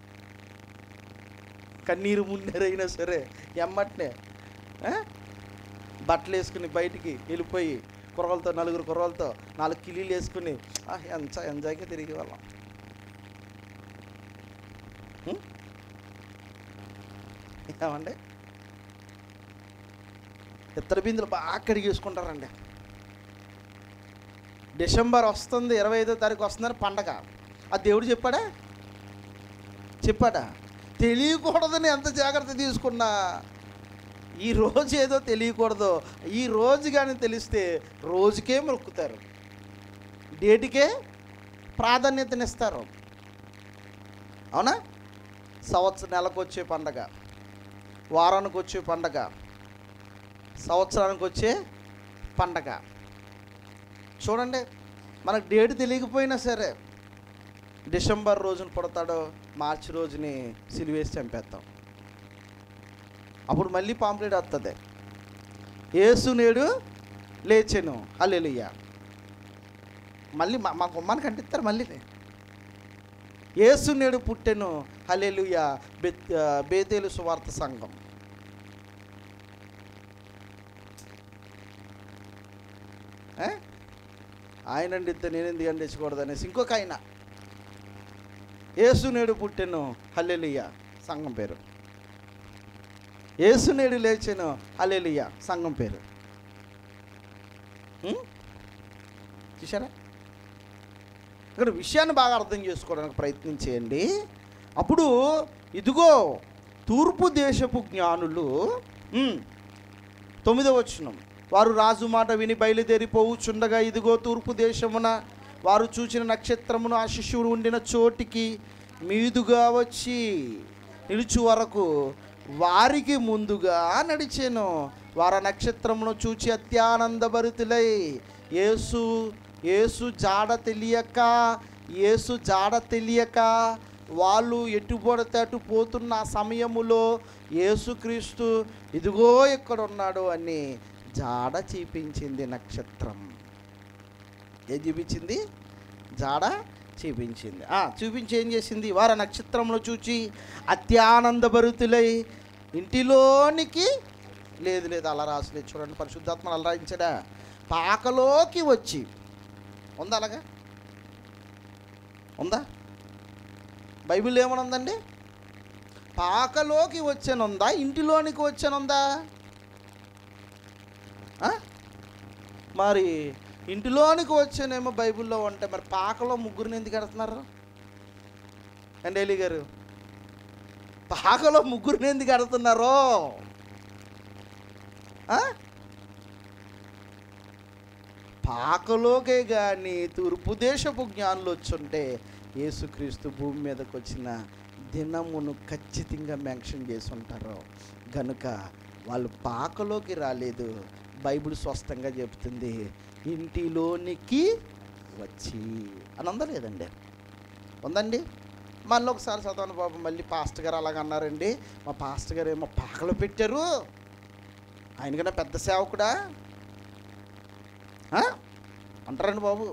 Speaker 1: కన్నీరు మున్నీరైనా సరే ఎమ్మటనే ఆ? బట్టలు వేసుకుని బయటికి వెళ్ళిపోయి కుర్రలతో నలుగురు కుర్రలతో నాలుగు కిలీలు వేసుకుని ఆ, ఎంత ఎంజాయ్గా తిరిగి వాళ్ళం ఉం? ఏమండి ఇత్తడి బిందులు బాగా కడిగేసుకుంటారండి డిసెంబర్ వస్తుంది ఇరవై ఐదో తారీఖు వస్తుందని పండగ ఆ దేవుడు చెప్పాడా చెప్పాడా తెలియకూడదని ఎంత జాగ్రత్త తీసుకున్నా ఈ రోజు ఏదో తెలియకూడదు ఈ రోజు కానీ తెలిస్తే రోజుకే మొక్కుతారు డేటికే ప్రాధాన్యతనిస్తారు అవునా సంవత్సరం నెలకు వచ్చే పండగ వారానికి వచ్చే పండగ సంవత్సరానికి వచ్చే పండగ చూడండి మనకు డేట్ తెలియకపోయినా సరే డిసెంబర్ రోజున పుడతాడో మార్చి రోజుని సిలివేసి చంపేస్తాం అప్పుడు మళ్ళీ పాంప్లెట్ వస్తుంది ఏసు నేడు లేచెను హల్లెలూయ మళ్ళీ మా మా గుమ్మానికి అంటిస్తారు మళ్ళీ ఏసు నేడు పుట్టెను హల్లెలూయ బెత్ బేతేలు సువార్త సంఘం ఏ? ఆయన అండితే నేను ఎందుకు అండించకూడదు అనేసి ఇంకొక ఆయన ఏసు నేడు పుట్టెను హల్లెలూయ సంఘం పేరు ఏసు నేడు లేచెను హల్లెలూయ సంఘం పేరు ఉం? చూసారా ఇక్కడ విషయాన్ని బాగా అర్థం చేసుకోవడానికి ప్రయత్నం చేయండి అప్పుడు ఇదిగో తూర్పు దేశపు జ్ఞానులు ఉం, తొమ్మిదో వచనం వారు రాజు మాట విని బయలుదేరి పోవుచుండగా ఇదిగో తూర్పు దేశమున వారు చూచిన నక్షత్రమును ఆ శిష్యుడు ఉండిన చోటికి మీదుగా వచ్చి నిలుచు వరకు వారికి ముందుగా నడిచాను వారు ఆ నక్షత్రమును చూచి అత్యానందభరితులై యేసు యేసు జాడ తెలియక యేసు జాడ తెలియక వాళ్ళు ఎటు పడితే అటు పోతున్న ఆ సమయములో యేసుక్రీస్తు ఇదిగో ఇక్కడ ఉన్నాడు అని జాడ చూపించింది నక్షత్రం ఏం చూపించింది జాడ చూపించింది ఆ, చూపించి ఏం చేసింది వారు ఆ నక్షత్రంలో చూచి అత్యానందభరితులై ఇంటిలోనికి లేదు లేదు అలా రాసలేదు చూడండి పరిశుద్ధాత్మ అలా రాయించడా పాకలోకి వచ్చి ఉందా అలాగా ఉందా బైబిల్ ఏమనుందండి పాకలోకి వచ్చానుందా ఇంటిలోనికి వచ్చానుందా ఆ? మరి ఇంటిలోనికి వచ్చానేమో బైబిల్లో ఉంటే మరి పాకలో ముగ్గురిని ఎందుకు ఎడుతున్నారు అండి ఎలి గారు పాకలో ముగ్గురిని ఎందుకు ఎడుతున్నారు ఆ? పాకలోకే కానీ తూర్పు దేశపు జ్ఞానులు వచ్చుంటే యేసుక్రీస్తు భూమి మీదకి వచ్చిన దినమును ఖచ్చితంగా మెన్షన్ చేసి ఉంటారు గనుక వాళ్ళు పాకలోకి రాలేదు బైబిల్ స్పష్టంగా చెప్తుంది ఇంటిలోనికి వచ్చి అని ఉందా లేదండి ఉందండి మళ్ళీ ఒకసారి చదవను బాబు మళ్ళీ పాస్టర్ గారు అలాగ అన్నారండి మా పాస్టర్ గారు ఏమో పాకలో పెట్టారు ఆయనకన్నా పెద్ద సేవకుడా ఆ? అంటారండి బాబు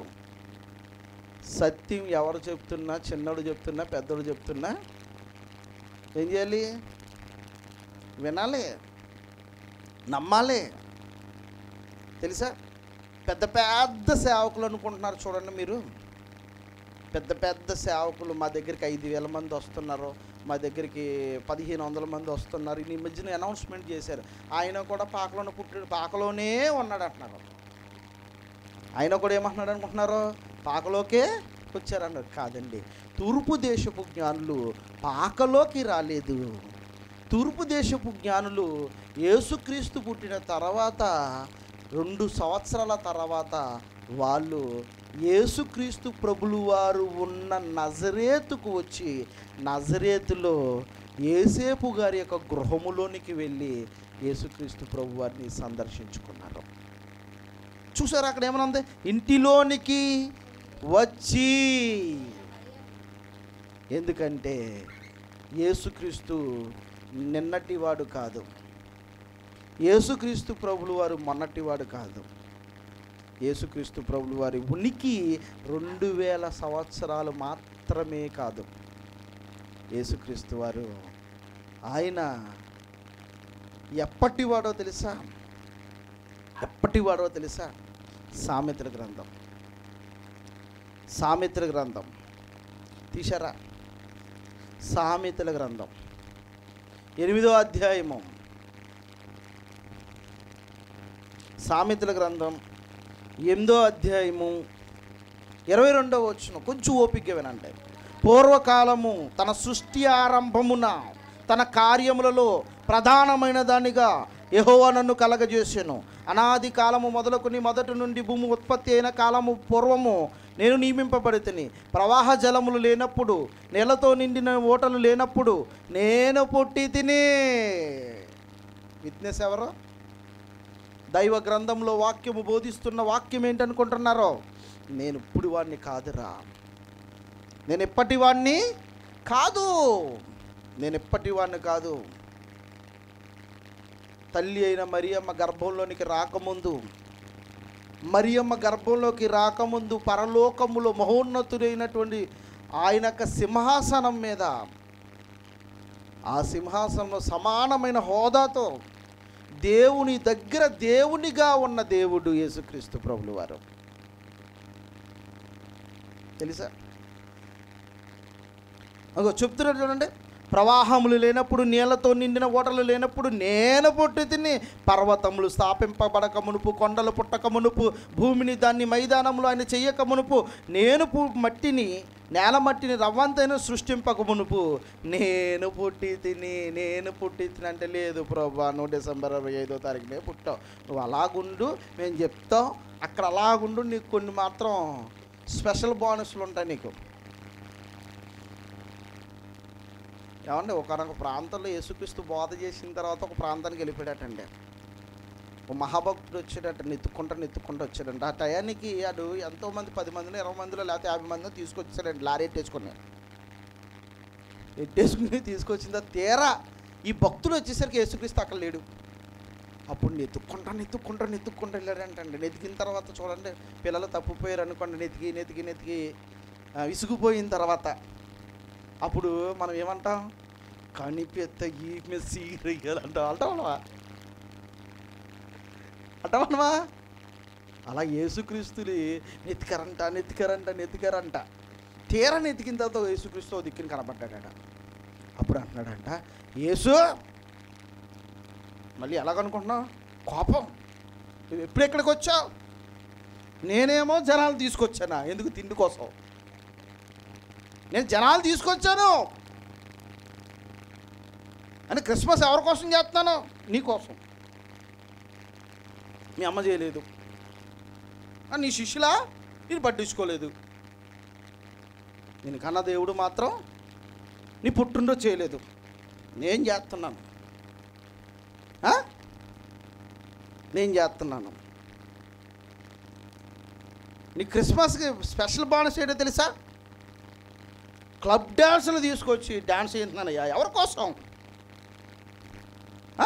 Speaker 1: సత్యం ఎవరు చెప్తున్నా చిన్నోడు చెప్తున్నా పెద్దోడు చెప్తున్నా ఏం చేయాలి వినాలి నమ్మాలి తెలుసా పెద్ద పెద్ద సేవకులు అనుకుంటున్నారు చూడండి మీరు పెద్ద పెద్ద సేవకులు మా దగ్గరికి ఐదు వేల మంది వస్తున్నారు మా దగ్గరికి పదిహేను వందల మంది వస్తున్నారు ఈ మధ్యన అనౌన్స్మెంట్ చేశారు ఆయన కూడా పాకలోనే పుట్టాడు పాకలోనే ఉన్నాడు అంటున్నారు ఆయన కూడా ఏమంటున్నాడు అనుకుంటున్నారు పాకలోకే వచ్చారన్నారు కాదండి తూర్పు దేశపు జ్ఞానులు పాకలోకి రాలేదు తూర్పు దేశపు జ్ఞానులు యేసుక్రీస్తు పుట్టిన తర్వాత రెండు సంవత్సరాల తర్వాత వాళ్ళు యేసుక్రీస్తు ప్రభులు వారు ఉన్న నజరేతుకు వచ్చి నజరేతులో ఏసేపు గారి యొక్క గృహములోనికి వెళ్ళి యేసుక్రీస్తు ప్రభు వారిని సందర్శించుకున్నారు చూసారా అక్కడ ఏమనుంది ఇంటిలోనికి వచ్చి ఎందుకంటే యేసుక్రీస్తు నిన్నటివాడు కాదు యేసుక్రీస్తు ప్రభులు వారు మొన్నటివాడు కాదు యేసుక్రీస్తు ప్రభులు వారి ఉనికి రెండు వేల సంవత్సరాలు మాత్రమే కాదు యేసుక్రీస్తు వారు ఆయన ఎప్పటివాడో తెలుసా ఎప్పటివాడో తెలుసా సామెతల గ్రంథం సామెతల గ్రంథం తీశారా సామెతల గ్రంథం ఎనిమిదో అధ్యాయము సామెతల గ్రంథం ఎనిమిదో అధ్యాయము ఇరవై రెండవ వచ్చిన కొంచెం ఓపిక వినండి పూర్వకాలము తన సృష్టి ఆరంభమున తన కార్యములలో ప్రధానమైన దానిగా యెహోవా నన్ను కలగజేసాను అనాది కాలము మొదలుకొని మొదటి నుండి భూమి ఉత్పత్తి అయిన కాలము పూర్వము నేను నియమింపబడితిని ప్రవాహ జలములు లేనప్పుడు నీళ్లతో నిండిన ఓటలు లేనప్పుడు నేను పుట్టి తిని విట్నెస్ ఎవరు దైవ గ్రంథంలో వాక్యము బోధిస్తున్న వాక్యం ఏంటనుకుంటున్నారో నేను ఇప్పుడు వాడిని కాదురా నేను ఎప్పటి వాడిని కాదు నేను ఎప్పటి వాడిని కాదు తల్లి అయిన మరియమ్మ గర్భంలోనికి రాకముందు మరియమ్మ గర్భంలోకి రాకముందు పరలోకములో మహోన్నతుడైనటువంటి ఆయన యొక్క సింహాసనం మీద ఆ సింహాసనంలో సమానమైన హోదాతో దేవుని దగ్గర దేవునిగా ఉన్న దేవుడు యేసుక్రీస్తు ప్రభులు వారు తెలుసా అగో చెప్తున్నాడు చూడండి ప్రవాహములు లేనప్పుడు నీళ్లతో నిండిన ఓటలు లేనప్పుడు నేను పుట్టి తిని పర్వతములు స్థాపింపబడక మునుపు కొండలు పుట్టక మునుపు భూమిని దాన్ని మైదానంలో ఆయన చెయ్యక మునుపు నేను పు మట్టిని నేల మట్టిని రవ్వంతైనా సృష్టింపక మునుపు నేను పుట్టి తిని నేను పుట్టి తిని అంటే లేదు ప్రభా నువ్వు డిసెంబర్ ఇరవై ఐదో తారీఖునే పుట్టావు నువ్వు అలాగుండు మేము చెప్తాం అక్కడ అలాగుండు నీకు కొన్ని మాత్రం స్పెషల్ బోనస్లు ఉంటాయి నీకు ఏమంటే ఒకనొక ప్రాంతంలో యేసుక్రీస్తు బోధ చేసిన తర్వాత ఒక ప్రాంతానికి వెళ్ళిపోయాడటండి ఒక మహాభక్తుడు వచ్చాడట నెత్తుకుంటా నెత్తుకుంటూ వచ్చాడంట ఆ టయానికి అడు ఎంతోమంది పది మందిలో ఇరవై మందిలో లేకపోతే యాభై మందిలో తీసుకొచ్చాడండి లారీ ఎట్టేసుకుని ఎట్టేసుకుని తీసుకొచ్చిన తర్వాత తీరా ఈ భక్తులు వచ్చేసరికి యేసుక్రీస్తు అక్కడ లేడు అప్పుడు నెత్తుక్కుంటా నెత్తుక్కుంటా నెత్తుక్కుంటా వెళ్ళాడంటండి నెతికిన తర్వాత చూడండి పిల్లలు తప్పిపోయారు అనుకోండి నెతికి నెతికి నెతికి ఆ, విసుగుపోయిన తర్వాత అప్పుడు మనం ఏమంటాం కనిపెత్త ఈ సీరయ్యాలంటాం అంటావా అంటావా అలా యేసుక్రీస్తుని నెతికరంట నెతికరంట నెతికరంట తీర నెతికిన తర్వాత యేసుక్రీస్తు ఓ దిక్కుని కనబడ్డాడట అప్పుడు అంటున్నాడంట యేసు మళ్ళీ ఎలాగనుకుంటున్నావు కోపం నువ్వు ఎప్పుడు ఎక్కడికి వచ్చావు నేనేమో జనాలు తీసుకొచ్చానా ఎందుకు తిండి కోసం నేను జనాలు తీసుకొచ్చాను అని క్రిస్మస్ ఎవరి కోసం చేస్తున్నాను నీ కోసం మీ అమ్మ చేయలేదు ఆ, నీ శిష్యులా నేను పట్టించుకోలేదు నేను కన్న దేవుడు మాత్రం నీ పుట్టినరోజు చేయలేదు నేను చేస్తున్నాను ఆ? నేను చేస్తున్నాను నీ క్రిస్మస్కి స్పెషల్ బోనస్ ఏంటో తెలుసా క్లబ్ డ్యాన్సులు తీసుకొచ్చి డ్యాన్స్ చేస్తున్నానయ్యా ఎవరి కోసం ఆ?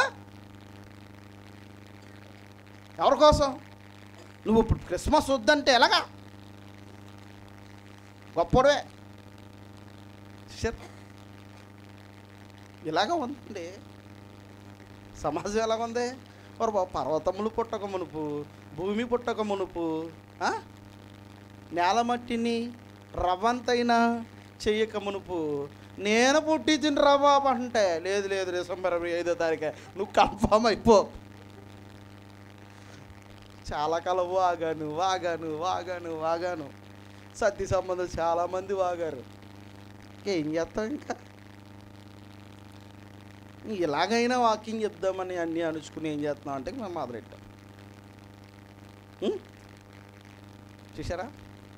Speaker 1: ఎవరి కోసం నువ్వు ఇప్పుడు క్రిస్మస్ వద్దంటే ఎలాగా గొప్పడవే షట్. ఇలాగ ఉందండి సమాజం ఎలాగ ఉంది మరి బాబు పర్వతములు పుట్టక మునుపు భూమి పుట్టక మునుపు ఆ? నేల మట్టిని రవ్వంతైనా చెయ్యక మునుపు నేను పుట్టి తిని రా బాబు అంటే లేదు లేదు డిసెంబర్ ఇరవై ఐదో తారీఖు నువ్వు కన్ఫామ్ అయిపో చాలా కాలం వాగాను వాగాను వాగాను వాగాను సత్య సంబంధం చాలామంది వాగారు ఏం చేస్తాం ఇంకా ఇలాగైనా వాకింగ్ చెప్దామని అన్నీ అనుచుకుని ఏం చేస్తున్నాం అంటే మేము మొదలెట్టాం ఉం? చూసారా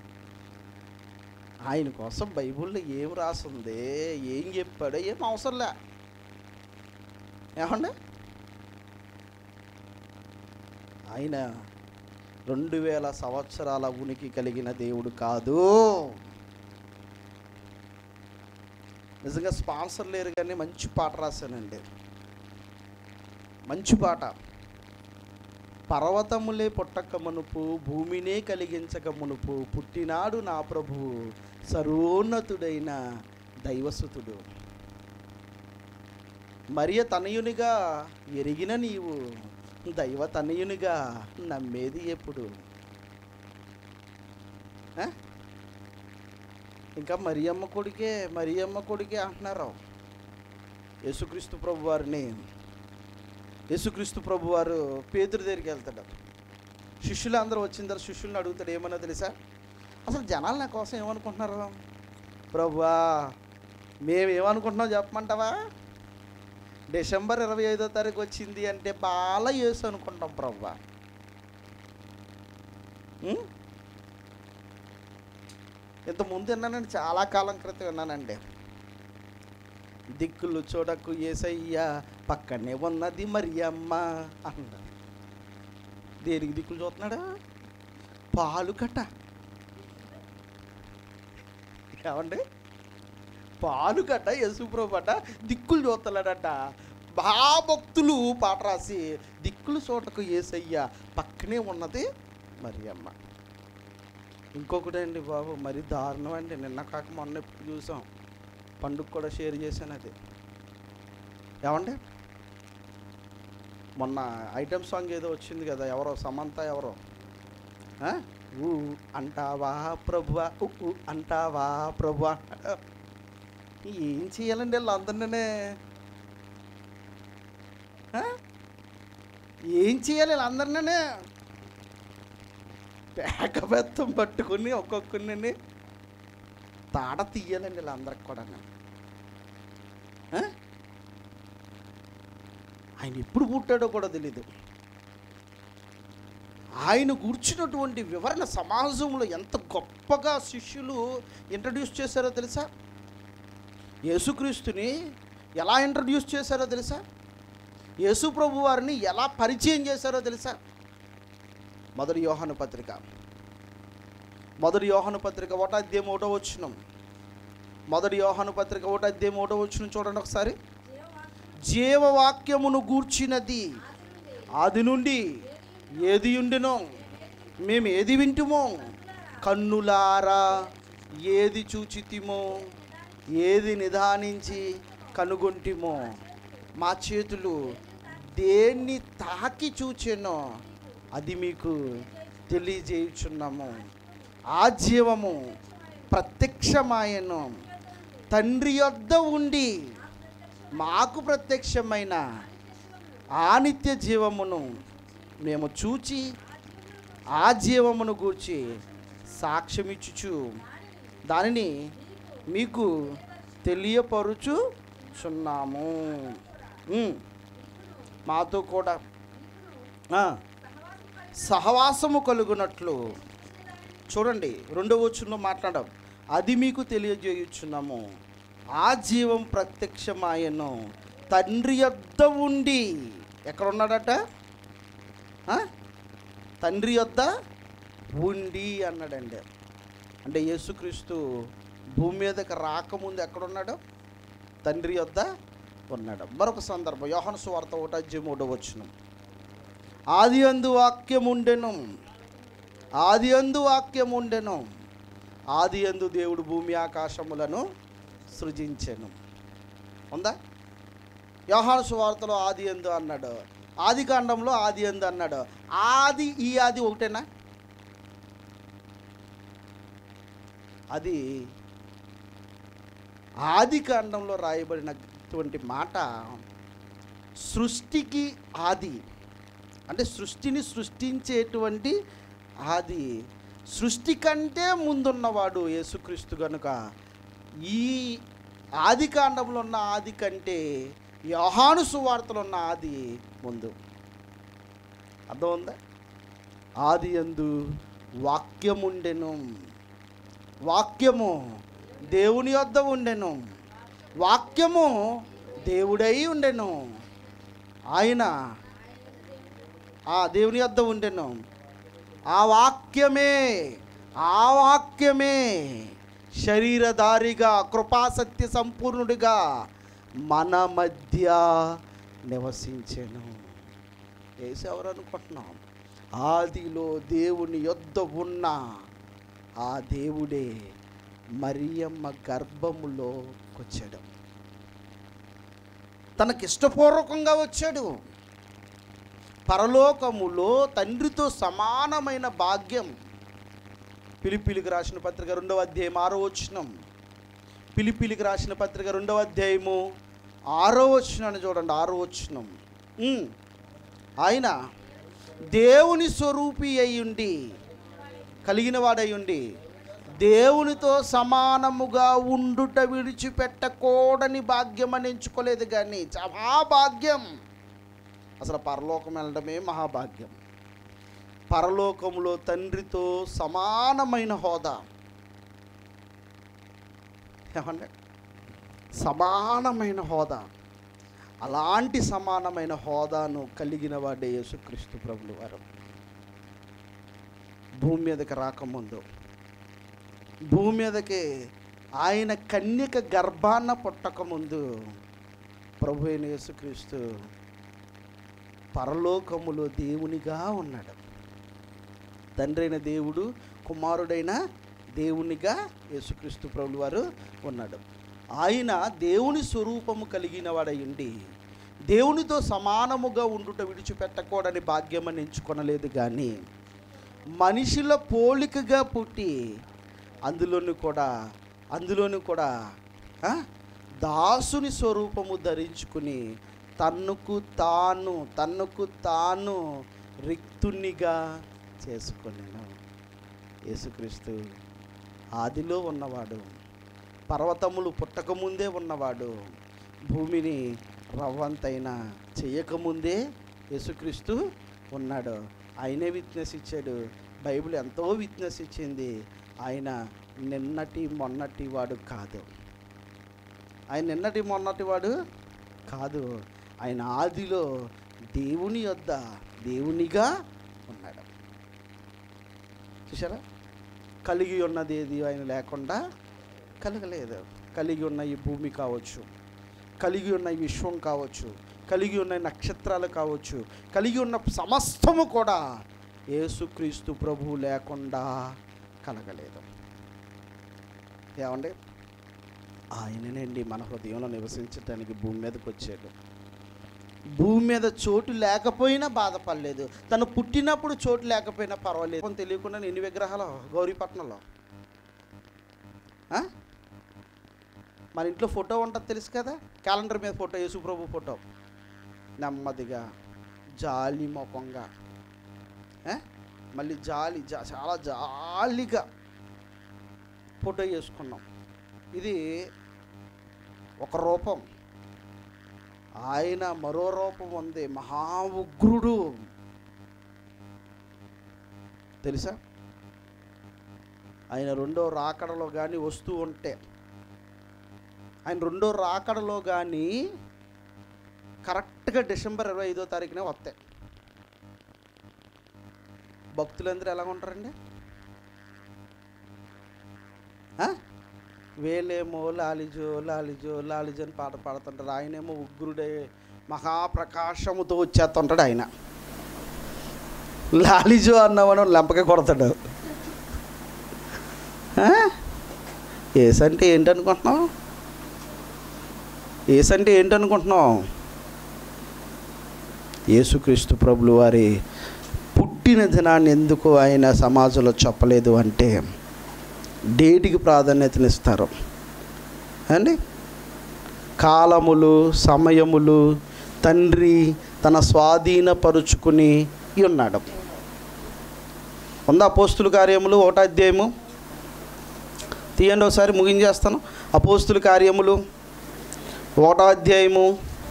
Speaker 1: ఆయన కోసం బైబిల్లో ఏం రాసుంది ఏం చెప్పాడో ఏం అవసరంలే ఏమండి ఆయన రెండు వేల సంవత్సరాల ఉనికి కలిగిన దేవుడు కాదు నిజంగా స్పాన్సర్ లేరు కానీ మంచి పాట రాశానండి మంచి పాట పర్వతములే పుట్టక మునుపు భూమినే కలిగించక మునుపు పుట్టినాడు నా ప్రభువు సర్వోన్నతుడైన దైవసుతుడు మరియ తనయునిగా ఎరిగిన నీవు దైవ తనయునిగా నమ్మేది ఎప్పుడు ఆ? ఇంకా మరియమ్మ కొడుకే మరియమ్మ కొడుకే అంటున్నారు యేసుక్రీస్తు ప్రభు వారిని యేసుక్రీస్తు ప్రభు వారు పేతురు దగ్గరికి వెళ్తాడు శిష్యులు అందరూ వచ్చిన తర్వాత శిష్యుల్ని అడుగుతాడు ఏమన్నా తెలుసా అసలు జనాలు నా కోసం ఏమనుకుంటున్నారు ప్రభువా మేము ఏమనుకుంటున్నాం చెప్పమంటావా డిసెంబర్ ఇరవై ఐదో తారీఖు వచ్చింది అంటే బాగా యేసు అనుకుంటాం ప్రభువా ఉం? ఇంత ముందు విన్నానండి చాలా కాలం క్రితం విన్నానండి దిక్కులు చూడకు ఏసయ్య పక్కనే ఉన్నది మరి అమ్మ అన్నాడు దేనికి దిక్కులు చూస్తున్నాడా పాలు కట్ట ఏమండి పాలుగడ్డ యశుప్రభు అట దిక్కులు చూస్తలేడట భక్తులు పాట రాసి దిక్కులు చోటకు ఏసయ్య పక్కనే ఉన్నది మరి అమ్మ ఇంకొకటి అండి బాబు మరి దారుణం అండి నిన్న కాక మొన్న ఎప్పుడు చూసాం పండుగ కూడా షేర్ చేశాను అది ఏమండి మొన్న ఐటమ్ సాంగ్ ఏదో వచ్చింది కదా ఎవరో సమంత ఎవరో ఆ? ఊ అంటావా ప్రభువా ఊ ఊ అంటావా ప్రభువా ఏం చేయాలండి వీళ్ళందరినీ ఆ? ఏం చేయాలి వీళ్ళందరినీ పేకబెత్తం పట్టుకుని ఒక్కొక్కరిని తాడ తీయాలండి వీళ్ళందరికి కూడా ఆయన ఎప్పుడు పుట్టాడో కూడా తెలీదు ఆయన కూర్చున్నటువంటి వివరణ సమాజంలో ఎంత గొప్పగా శిష్యులు ఇంట్రడ్యూస్ చేశారో తెలుసా యేసుక్రీస్తుని ఎలా ఇంట్రడ్యూస్ చేశారో తెలుసా యేసు ప్రభు వారిని ఎలా పరిచయం చేశారో తెలుసా మొదటి యోహాను పత్రిక మొదటి యోహాను పత్రిక ఒకటో అధ్యాయం ఒకటో వచ్చినం మొదటి యోహాను పత్రిక ఒకటో అధ్యాయం ఒకటో వచ్చిన చూడండి ఒకసారి జీవవాక్యమును గూర్చినది ఆది నుండి ఏది ఉండినో మేము ఏది వింటుమో కన్నులారా ఏది చూచితిమో ఏది నిదానించి కనుగొంటిమో మా చేతులు దేన్ని తాకి చూచెనో అది మీకు తెలియజేయుచున్నాము ఆ జీవము ప్రత్యక్షమాయను తండ్రి యొద్ద ఉండి మాకు ప్రత్యక్షమైన ఆ నిత్య జీవమును మేము చూచి ఆ జీవమును గూర్చి సాక్ష్యమిచ్చుచు దానిని మీకు తెలియపరుచుచున్నాము ఉమ్. మాతో కూడా ఆ, సహవాసము కలుగునట్లు చూడండి రెండవ వచ్చులో మాట్లాడడం అది మీకు తెలియజేయుచున్నాము ఆ జీవం ప్రత్యక్షమాయను తండ్రి యొద్ద ఉండి ఎక్కడ ఉన్నాడట ఆ? తండ్రి యొద్ద ఉండి అన్నాడండి అంటే యేసుక్రీస్తు భూమి మీదకి రాకముందు ఎక్కడున్నాడు తండ్రి యొద్ద ఉన్నాడు మరొక సందర్భం యోహన సువార్త ఒకటి అధ్యాయం మూడో వచ్చిన ఆది అందు వాక్యం ఉండెను ఆది అందు వాక్యం ఉండెను ఆది అందు దేవుడు భూమి ఆకాశములను సృజించెను ఉందా యోహాను సువార్తలో ఆది ఎందు అన్నాడు ఆది కాండంలో ఆది ఎందు అన్నాడు ఆది ఈ ఆది ఒకటేనా అది ఆది కాండంలో రాయబడినటువంటి మాట సృష్టికి ఆది అంటే సృష్టిని సృష్టించేటువంటి ఆది సృష్టి కంటే ముందున్నవాడు యేసుక్రీస్తు కనుక ఈ ఆది కాండంలో ఉన్న ఆది కంటే యోహాను సువార్తలో ఉన్న ఆది ముందు అర్థం ఉందా ఆది ఎందు వాక్యముండెను వాక్యము దేవుని యొద్ద ఉండెను వాక్యము దేవుడై ఉండెను ఆయన ఆ దేవుని యొద్ద ఉండెను ఆ వాక్యమే ఆ వాక్యమే శరీరధారిగా కృపాసత్య సంపూర్ణుడిగా మన మధ్య నివసించెను వేసి ఎవరు అనుకుంటున్నాం ఆదిలో దేవుని యొద్ద ఉన్న ఆ దేవుడే మరియమ్మ గర్భములో వచ్చాడు తనకిష్టపూర్వకంగా వచ్చాడు పరలోకములో తండ్రితో సమానమైన భాగ్యం పిలిపిలికి రాసిన పత్రిక రెండవ అధ్యాయం ఆరో వచనం పిలిపిలికి రాసిన పత్రిక రెండవ అధ్యాయము ఆరో వచనాన్ని చూడండి ఆరో వచనం ఉమ్. ఆయన దేవుని స్వరూపి అయ్యుండి కలిగిన వాడయ్యుండి దేవునితో సమానముగా ఉండుట విడిచిపెట్టకూడని భాగ్యం అని ఎంచుకోలేదు కానీ చాలా భాగ్యం అసలు పరలోకం వెళ్ళడమే మహాభాగ్యం పరలోకంలో తండ్రితో సమానమైన హోదా ఏమండి సమానమైన హోదా అలాంటి సమానమైన హోదాను కలిగిన వాడే యేసుక్రీస్తు ప్రభులు వారు భూమి మీదకి రాకముందు భూమి మీదకి ఆయన కన్యక గర్భాన్న పుట్టకముందు ప్రభు అయిన యేసుక్రీస్తు పరలోకములో దేవునిగా ఉన్నాడు తండ్రి అయిన దేవుడు కుమారుడైన దేవునిగా యేసుక్రీస్తు ప్రభులు వారు ఉన్నాడు ఆయన దేవుని స్వరూపము కలిగిన వాడయుండి దేవునితో సమానముగా ఉండుట విడిచిపెట్టకూడని భాగ్యమని ఎంచుకొనలేదు కానీ మనిషిల పోలికగా పుట్టి అందులోని కూడా అందులోని కూడా ఆ, దాసుని స్వరూపము ధరించుకుని తన్నుకు తాను తన్నుకు తాను రిక్తునిగా చేసుకొనేను యేసుక్రీస్తు ఆదిలో ఉన్నవాడు పర్వతములు పుట్టకముందే ఉన్నవాడు భూమిని రవ్వంతైనా చేయకముందే యేసుక్రీస్తు ఉన్నాడు ఆయనే విట్నెస్ ఇచ్చాడు బైబిల్ ఎంతో విట్నెస్ ఇచ్చింది ఆయన నిన్నటి మొన్నటి వాడు కాదు ఆయన నిన్నటి మొన్నటి వాడు కాదు ఆయన ఆదిలో దేవుని యొద్ద దేవునిగా ఉన్నాడు చూసారా కలిగి ఉన్నది ఏది ఆయన లేకుండా కలగలేదు కలిగి ఉన్న ఈ భూమి కావచ్చు కలిగి ఉన్న ఈ విశ్వం కావచ్చు కలిగి ఉన్న ఈ నక్షత్రాలు కావచ్చు కలిగి ఉన్న సమస్తము కూడా యేసుక్రీస్తు ప్రభువు లేకుండా కలగలేదు ఏమండి ఆయననండి మన హృదయంలో నివసించడానికి భూమి మీదకి వచ్చాడు భూమి మీద చోటు లేకపోయినా బాధపడలేదు తను పుట్టినప్పుడు చోటు లేకపోయినా పర్వాలేదు కొంత తెలియకుండా ఎన్ని విగ్రహాలు గౌరీపట్నంలో ఆ? మన ఇంట్లో ఫోటో ఉంటుంది తెలుసు కదా క్యాలెండర్ మీద ఫోటో యేసుప్రభు ఫోటో నెమ్మదిగా జాలి మొఖంగా ఆ? మళ్ళీ జాలి జా చాలా జాలిగా ఫోటో చేసుకున్నాం ఇది ఒక రూపం ఆయన మరో రూపం ఉంది మహా ఉగ్రుడు తెలుసా ఆయన రెండో రాకడలో కానీ వస్తూ ఉంటే ఆయన రెండో రాకడలో కానీ కరెక్ట్గా డిసెంబర్ ఇరవై ఐదో తారీఖునే వస్తాయి భక్తులందరూ ఎలా ఉంటారండి ఆ? వేలేమో లాలిజో లాలిజో లాలిజో అని పాట పాడుతుంటారు ఆయనేమో ఉగ్రుడే మహాప్రకాశముతో వచ్చేస్తుంటాడు ఆయన లాలిజో అన్నవాడు లంపకే కొడతాడు ఆ? ఏసంటే ఏంటనుకుంటున్నావు ఏసంటే ఏంటనుకుంటున్నావు యేసుక్రీస్తు ప్రభులు వారి పుట్టిన దినాన్ని ఎందుకు ఆయన సమాజంలో చెప్పలేదు అంటే డేటికి ప్రాధాన్యతనిస్తారు అండి కాలములు సమయములు తండ్రి తన స్వాధీనపరుచుకుని ఉన్నాడు ఉందా అపోస్తుల కార్యములు ఒకటో అధ్యాయము తీయండి ఒకసారి ముగించేస్తాను అపోస్తుల కార్యములు ఒకటో అధ్యాయము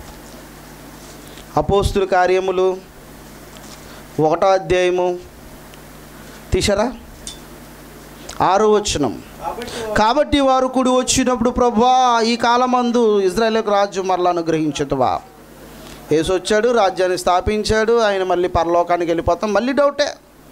Speaker 1: అపోస్తుల కార్యములు ఒకటో అధ్యాయము తీసారా ఆరో వచనం కాబట్టి వారు కుడి వచ్చినప్పుడు ప్రభువా ఈ కాలమందు ఇజ్రాయేల్కు రాజ్యం మరలా అనుగ్రహించదువా యేసు వచ్చాడు రాజ్యాన్ని స్థాపించాడు ఆయన మళ్ళీ పరలోకానికి వెళ్ళిపోతాం మళ్ళీ డౌటే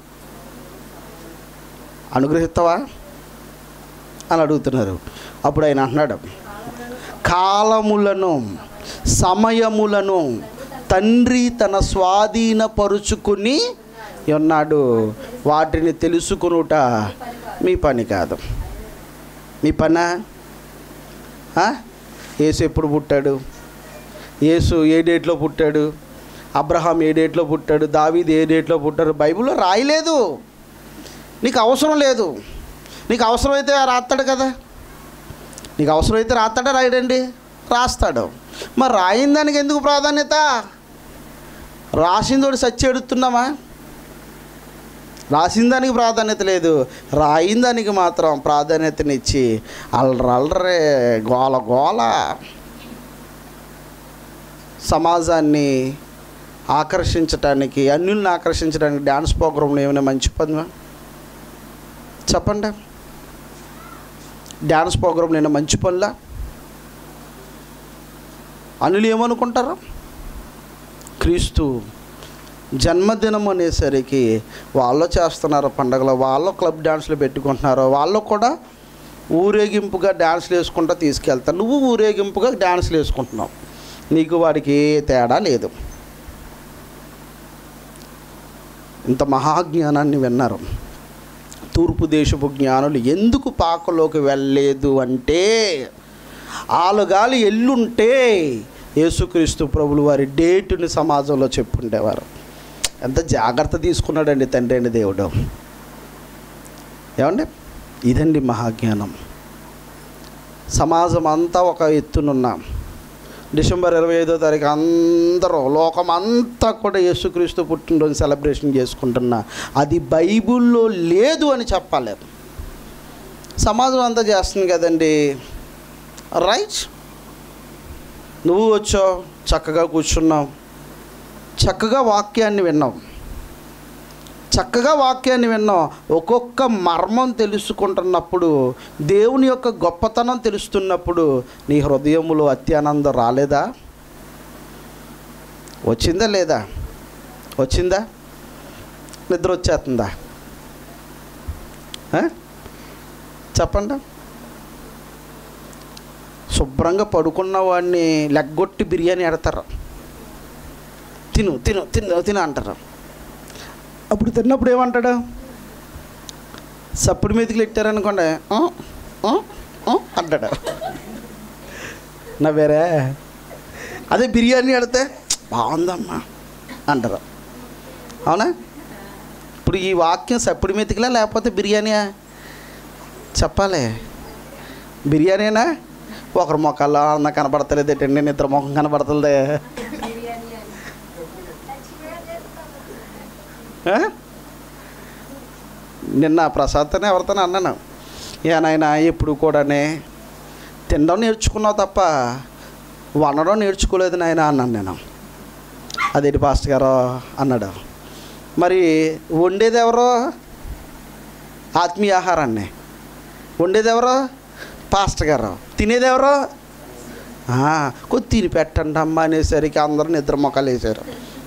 Speaker 1: అనుగ్రహిస్తావా అని అడుగుతున్నారు అప్పుడు ఆయన అంటున్నాడు కాలములను సమయములను తండ్రి తన స్వాధీనపరుచుకుని ఉన్నాడు వాటిని తెలుసుకునుట మీ పని కాదు మీ పనా ఆ? యేసు ఎప్పుడు పుట్టాడు యేసు ఏ డేట్లో పుట్టాడు అబ్రహాం ఏ డేట్లో పుట్టాడు దావీద్ ఏ డేట్లో పుట్టాడు బైబిల్లో రాయలేదు నీకు అవసరం లేదు నీకు అవసరమైతే రాస్తాడు కదా నీకు అవసరమైతే రాస్తాడా రాయడండి రాస్తాడు మరి రాయిన దానికి ఎందుకు ప్రాధాన్యత రాసిందోడు సచ్చి ఎడుతున్నామా రాసిన దానికి ప్రాధాన్యత లేదు రాయిన దానికి మాత్రం ప్రాధాన్యతనిచ్చి అల్లరల్లరే గోల గోల సమాజాన్ని ఆకర్షించటానికి అన్యుల్ని ఆకర్షించడానికి డ్యాన్స్ ప్రోగ్రాంలు ఏమైనా మంచి పని చెప్పండి డ్యాన్స్ ప్రోగ్రాం నేను మంచి పనులా అనులు ఏమనుకుంటారు క్రీస్తు జన్మదినం అనేసరికి వాళ్ళు చేస్తున్నారు పండగలు వాళ్ళు క్లబ్ డాన్స్లు పెట్టుకుంటున్నారు వాళ్ళు కూడా ఊరేగింపుగా డ్యాన్స్లు వేసుకుంటా తీసుకెళ్తా నువ్వు ఊరేగింపుగా డ్యాన్స్లు వేసుకుంటున్నావు నీకు వాడికి ఏ తేడా లేదు ఇంత మహాజ్ఞానాన్ని విన్నారు తూర్పు దేశపు జ్ఞానులు ఎందుకు పాకలోకి వెళ్ళలేదు అంటే ఆలుగాలి ఎల్లుంటే యేసుక్రీస్తు ప్రభులు వారి డేటుని సమాజంలో చెప్పుండేవారు ఎంత జాగ్రత్త తీసుకున్నాడండి తండ్రి అని దేవుడు ఏమండి ఇదండి మహాజ్ఞానం సమాజం అంతా ఒక ఎత్తునున్న డిసెంబర్ ఇరవై ఐదో తారీఖు అందరూ లోకం అంతా కూడా యేసుక్రీస్తు పుట్టినరోజు సెలబ్రేషన్ చేసుకుంటున్నా అది బైబిల్లో లేదు అని చెప్పాలి సమాజం అంతా చేస్తుంది కదండి రైట్ నువ్వు వచ్చావు చక్కగా కూర్చున్నావు చక్కగా వాక్యాన్ని విన్నావు చక్కగా వాక్యాన్ని విన్నాం ఒక్కొక్క మర్మం తెలుసుకుంటున్నప్పుడు దేవుని యొక్క గొప్పతనం తెలుస్తున్నప్పుడు నీ హృదయములో అత్యానందం రాలేదా వచ్చిందా లేదా వచ్చిందా నిద్ర వచ్చేస్తుందా ఆ? చెప్పండి శుభ్రంగా పడుకున్న వాడిని లెగ్గొట్టి బిర్యానీ ఎడతారు తిను తిను తిను తిను అంటారు అప్పుడు తిన్నప్పుడు ఏమంటాడు సప్పుడు మీదకి పెట్టారనుకోండి "ఆ, ఆ, ఆ" అంటాడు నవ్వేరే అదే బిర్యానీ అడితే బాగుందమ్మా అంటారు అవునా ఇప్పుడు ఈ వాక్యం సప్పుడు మెతికిలా లేకపోతే బిర్యానీయా చెప్పాలి బిర్యానీనా ఒకరి మొక్కల్లో అన్న కనబడతలేదు ఏంటండి నిద్ర ముఖం కనబడుతుంది ఆ? నిన్న ప్రసాద్తోనే ఎవరితోనే అన్నాను ఏ నాయన ఎప్పుడు కూడానే తినడం నేర్చుకున్నావు తప్ప వండడం నేర్చుకోలేదు నాయన అన్నాను నేను అదేంటి పాస్టర్ గారు అన్నాడు మరి వండేది ఎవరో ఆత్మీయ ఆహారాన్ని వండేది ఎవరో పాస్టర్ గారు తినేది ఎవరో ఆ, కొద్ది తిని పెట్టండి అమ్మ అనేసరికి అందరూ నిద్ర మొక్కలు వేసారు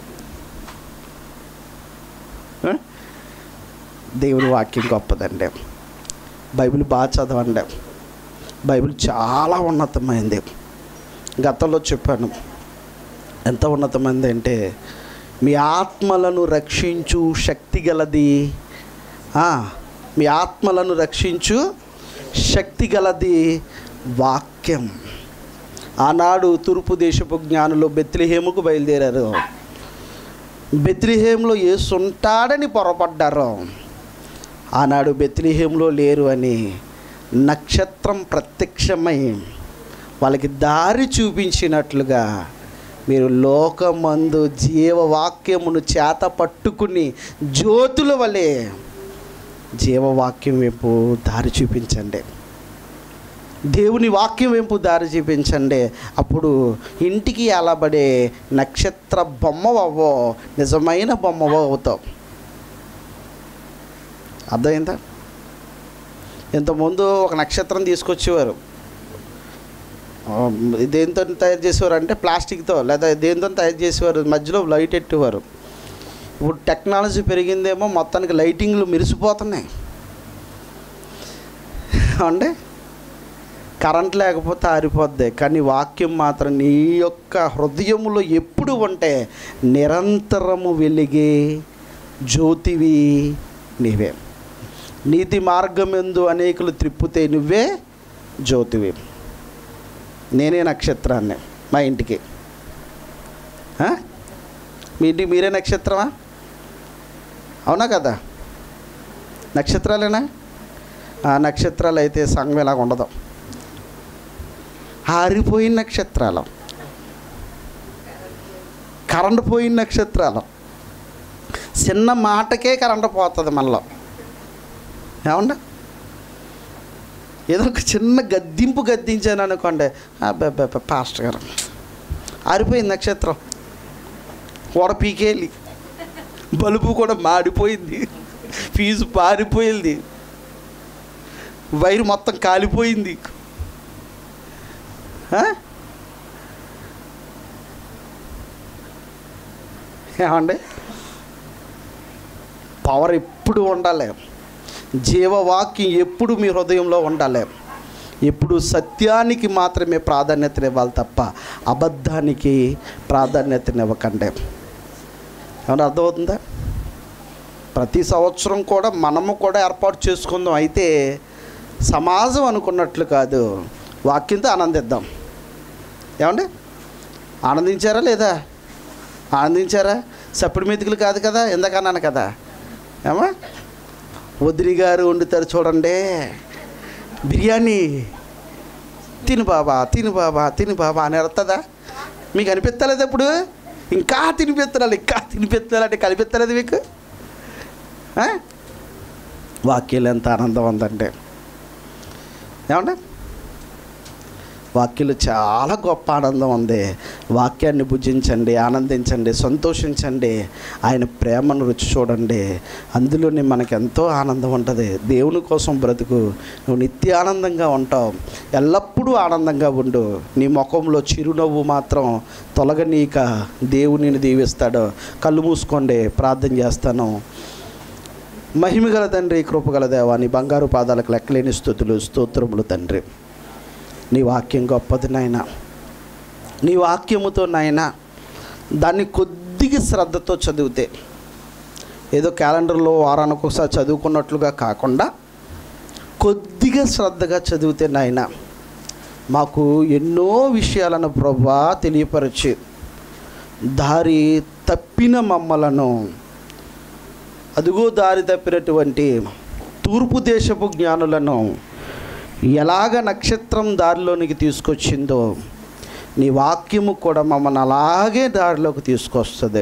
Speaker 1: ఆ? దేవుని వాక్యం గొప్పదండి బైబిల్ బాగా చదవండి బైబిల్ చాలా ఉన్నతమైంది గతంలో చెప్పాను ఎంత ఉన్నతమైంది అంటే మీ ఆత్మలను రక్షించు శక్తి గలది ఆ, మీ ఆత్మలను రక్షించు శక్తి గలది వాక్యం ఆనాడు తూర్పు దేశపు జ్ఞానులు బెత్లిహేముకు బయలుదేరారు బెత్లిహేంలో యేసు ఉంటాడని పొరపడ్డారు ఆనాడు బెత్లిహేంలో లేరు అని నక్షత్రం ప్రత్యక్షమై వాళ్ళకి దారి చూపించినట్లుగా మీరు లోకమందు జీవవాక్యమును చేత పట్టుకుని జ్యోతుల వలె జీవవాక్యం వైపు దారి చూపించండి దేవుని వాక్యం వైపు దారి చూపించండి అప్పుడు ఇంటికి ఎలబడే నక్షత్ర బొమ్మవో నిజమైన బొమ్మవో అవుతావు అర్థమైందా ఇంతకుముందు ఒక నక్షత్రం తీసుకొచ్చేవారు ఆ, దేంతో తయారు చేసేవారు అంటే ప్లాస్టిక్తో లేదా దేంతో తయారు చేసేవారు మధ్యలో లైట్ ఎట్టేవారు ఇప్పుడు టెక్నాలజీ పెరిగిందేమో మొత్తానికి లైటింగ్లు మెరిసిపోతున్నాయి అంటే కరెంట్ లేకపోతే ఆరిపోద్ది కానీ వాక్యం మాత్రం నీ యొక్క హృదయములో ఎప్పుడు ఉంటే నిరంతరము వెలిగే జ్యోతివి నీవే నీతి మార్గం ఎందు అనేకులు త్రిప్పుతే నువ్వే జ్యోతివి నేనే నక్షత్రాన్ని మా ఇంటికి ఆ? మీ ఇంటికి మీరే నక్షత్రమా అవునా కదా నక్షత్రాలేనా ఆ నక్షత్రాలు అయితే సంఘం ఇలాగ ఉండదు ఆరిపోయిన నక్షత్రాలు కరెంటు పోయిన నక్షత్రాలు చిన్న మాటకే కరెంటు పోతుంది మనలో ఏమన్నా ఏదో ఒక చిన్న గద్దింపు గద్దించాను అనుకోండి అబ్బాబ్బా పాస్టర్ గారు ఆరిపోయింది నక్షత్రం కూడ పీకేలి బలుపు కూడా మాడిపోయింది ఫీజు పారిపోయింది వైరు మొత్తం కాలిపోయింది ఆ? ఏమండి పవర్ ఎప్పుడు ఉండాలి జీవవాక్యం ఎప్పుడు మీ హృదయంలో ఉండాలి ఎప్పుడు సత్యానికి మాత్రమే ప్రాధాన్యతనివ్వాలి తప్ప అబద్ధానికి ప్రాధాన్యతనివ్వకండి ఏమన్నా అర్థమవుతుందా ప్రతి సంవత్సరం కూడా మనము కూడా ఏర్పాటు చేసుకుందాం అయితే సమాజం అనుకున్నట్లు కాదు వాక్యంతో ఆనందిద్దాం ఏమండి ఆనందించారా లేదా ఆనందించారా సప్పుడు మెతుకులు కాదు కదా ఎందాకన్నాను కదా ఏమా వదిలి గారు వండుతారు చూడండి బిర్యానీ తిను బాబా తిను బాబా తిను బాబా అని అర్థదా మీకు అనిపిస్తలేదు ఇప్పుడు ఇంకా తినిపిస్తున్నాడు ఇంకా తినిపిస్తున్నాడు అంటే కనిపిస్తలేదు మీకు ఆ? వాక్యాలు ఎంత ఆనందం ఉందంటే ఏమండి వాక్యలు చాలా గొప్ప ఆనందం ఉంది వాక్యాన్ని భుజించండి ఆనందించండి సంతోషించండి ఆయన ప్రేమను రుచి చూడండి అందులోనే మనకు ఎంతో ఆనందం ఉంటుంది దేవుని కోసం బ్రతుకు నువ్వు నిత్య ఆనందంగా ఉంటావు ఎల్లప్పుడూ ఆనందంగా ఉండు నీ ముఖంలో చిరునవ్వు మాత్రం తొలగనీక దేవునిని దీవిస్తాడు కళ్ళు మూసుకోండి ప్రార్థన చేస్తాను మహిమగల తండ్రి కృపగల దేవా నీ బంగారు పాదాలకు లెక్కలేని స్థుతులు స్తోత్రములు తండ్రి నీ వాక్యం గొప్పది నాయన నీ వాక్యముతో నాయన దాన్ని కొద్దిగా శ్రద్ధతో చదివితే ఏదో క్యాలెండర్లో వారానికి ఒకసారి చదువుకున్నట్లుగా కాకుండా కొద్దిగా శ్రద్ధగా చదివితే నాయన మాకు ఎన్నో విషయాలను ప్రభా తెలియపరిచి దారి తప్పిన మమ్మలను అదుగో దారి తప్పినటువంటి తూర్పు దేశపు జ్ఞానులను ఎలాగ నక్షత్రం దారిలోనికి తీసుకొచ్చిందో నీ వాక్యము కూడా మమ్మల్ని అలాగే దారిలోకి తీసుకొస్తుంది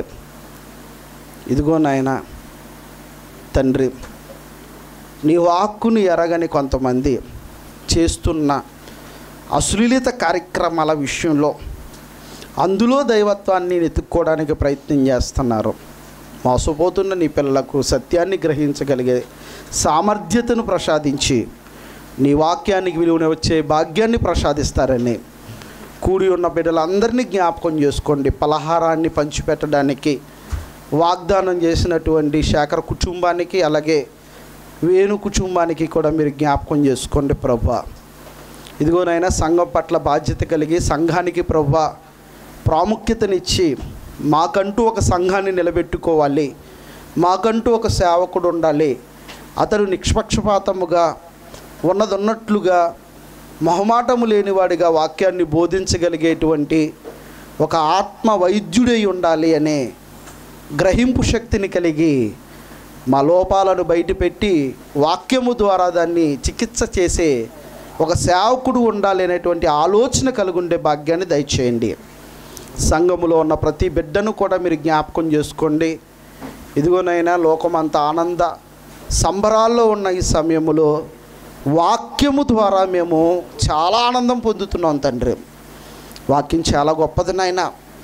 Speaker 1: ఇదిగో నాయన తండ్రి నీ వాక్కుని ఎరగని కొంతమంది చేస్తున్న అశ్లీలిత కార్యక్రమాల విషయంలో అందులో దైవత్వాన్ని వెతుక్కోవడానికి ప్రయత్నం చేస్తున్నారు మోసపోతున్న నీ పిల్లలకు సత్యాన్ని గ్రహించగలిగే సామర్థ్యతను ప్రసాదించి నీ వాక్యానికి విలువన వచ్చే భాగ్యాన్ని ప్రసాదిస్తారని కూడి ఉన్న బిడ్డలందరినీ జ్ఞాపకం చేసుకోండి పలహారాన్ని పంచిపెట్టడానికి వాగ్దానం చేసినటువంటి శేఖర్ కుటుంబానికి అలాగే వేణు కుటుంబానికి కూడా మీరు జ్ఞాపకం చేసుకోండి ప్రభా ఇదిగోనైనా సంఘం పట్ల బాధ్యత కలిగి సంఘానికి ప్రభా ప్రాముఖ్యతనిచ్చి మాకంటూ ఒక సంఘాన్ని నిలబెట్టుకోవాలి మాకంటూ ఒక సేవకుడు ఉండాలి అతడు నిష్పక్షపాతముగా ఉన్నదన్నట్లుగా మొహమాటము లేనివాడిగా వాక్యాన్ని బోధించగలిగేటువంటి ఒక ఆత్మ వైద్యుడై ఉండాలి అనే గ్రహింపు శక్తిని కలిగి మా లోపాలను బయటపెట్టి వాక్యము ద్వారా దాన్ని చికిత్స చేసే ఒక సేవకుడు ఉండాలి అనేటువంటి ఆలోచన కలిగి ఉండే భాగ్యాన్ని దయచేయండి సంఘములో ఉన్న ప్రతి బిడ్డను కూడా మీరు జ్ఞాపకం చేసుకోండి ఇదిగోనైనా లోకమంతా ఆనంద సంబరాల్లో ఉన్న ఈ సమయములో వాక్యము ద్వారా మేము చాలా ఆనందం పొందుతున్నాం తండ్రి వాక్యం చాలా గొప్పది నాయన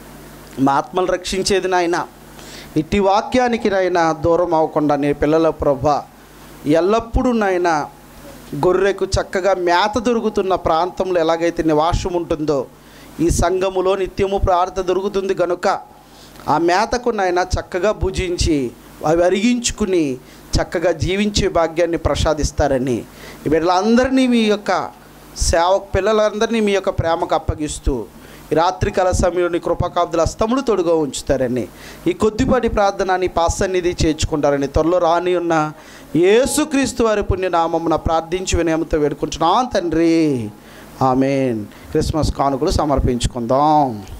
Speaker 1: మా ఆత్మలు రక్షించేది నాయన ఇట్టి వాక్యానికి నాయన దూరం అవ్వకుండా నీ పిల్లల ప్రభ ఎల్లప్పుడూ నాయన గొర్రెకు చక్కగా మేత దొరుకుతున్న ప్రాంతంలో ఎలాగైతే నివాసం ఉంటుందో ఈ సంఘములో నిత్యము ప్రార్థన దొరుకుతుంది కనుక ఆ మేతకు నాయన చక్కగా భుజించి అవి అరిగించుకుని చక్కగా జీవించే భాగ్యాన్ని ప్రసాదిస్తారని ఈ బిడ్డలందరినీ మీ యొక్క సేవ పిల్లలందరినీ మీ యొక్క ప్రేమకు అప్పగిస్తూ ఈ రాత్రికాల సమయంలో కృపకాబ్దుల అస్తములు తొడుగా ఉంచుతారని ఈ కొద్దిపాటి ప్రార్థన నీ పాసన్నిధి చేర్చుకుంటారని త్వరలో రాని ఉన్న యేసుక్రీస్తు వారి పుణ్యనామమున ప్రార్థించి వినయముతో వేడుకుంటున్నాం తండ్రి ఆమెన్ క్రిస్మస్ కానుకలు సమర్పించుకుందాం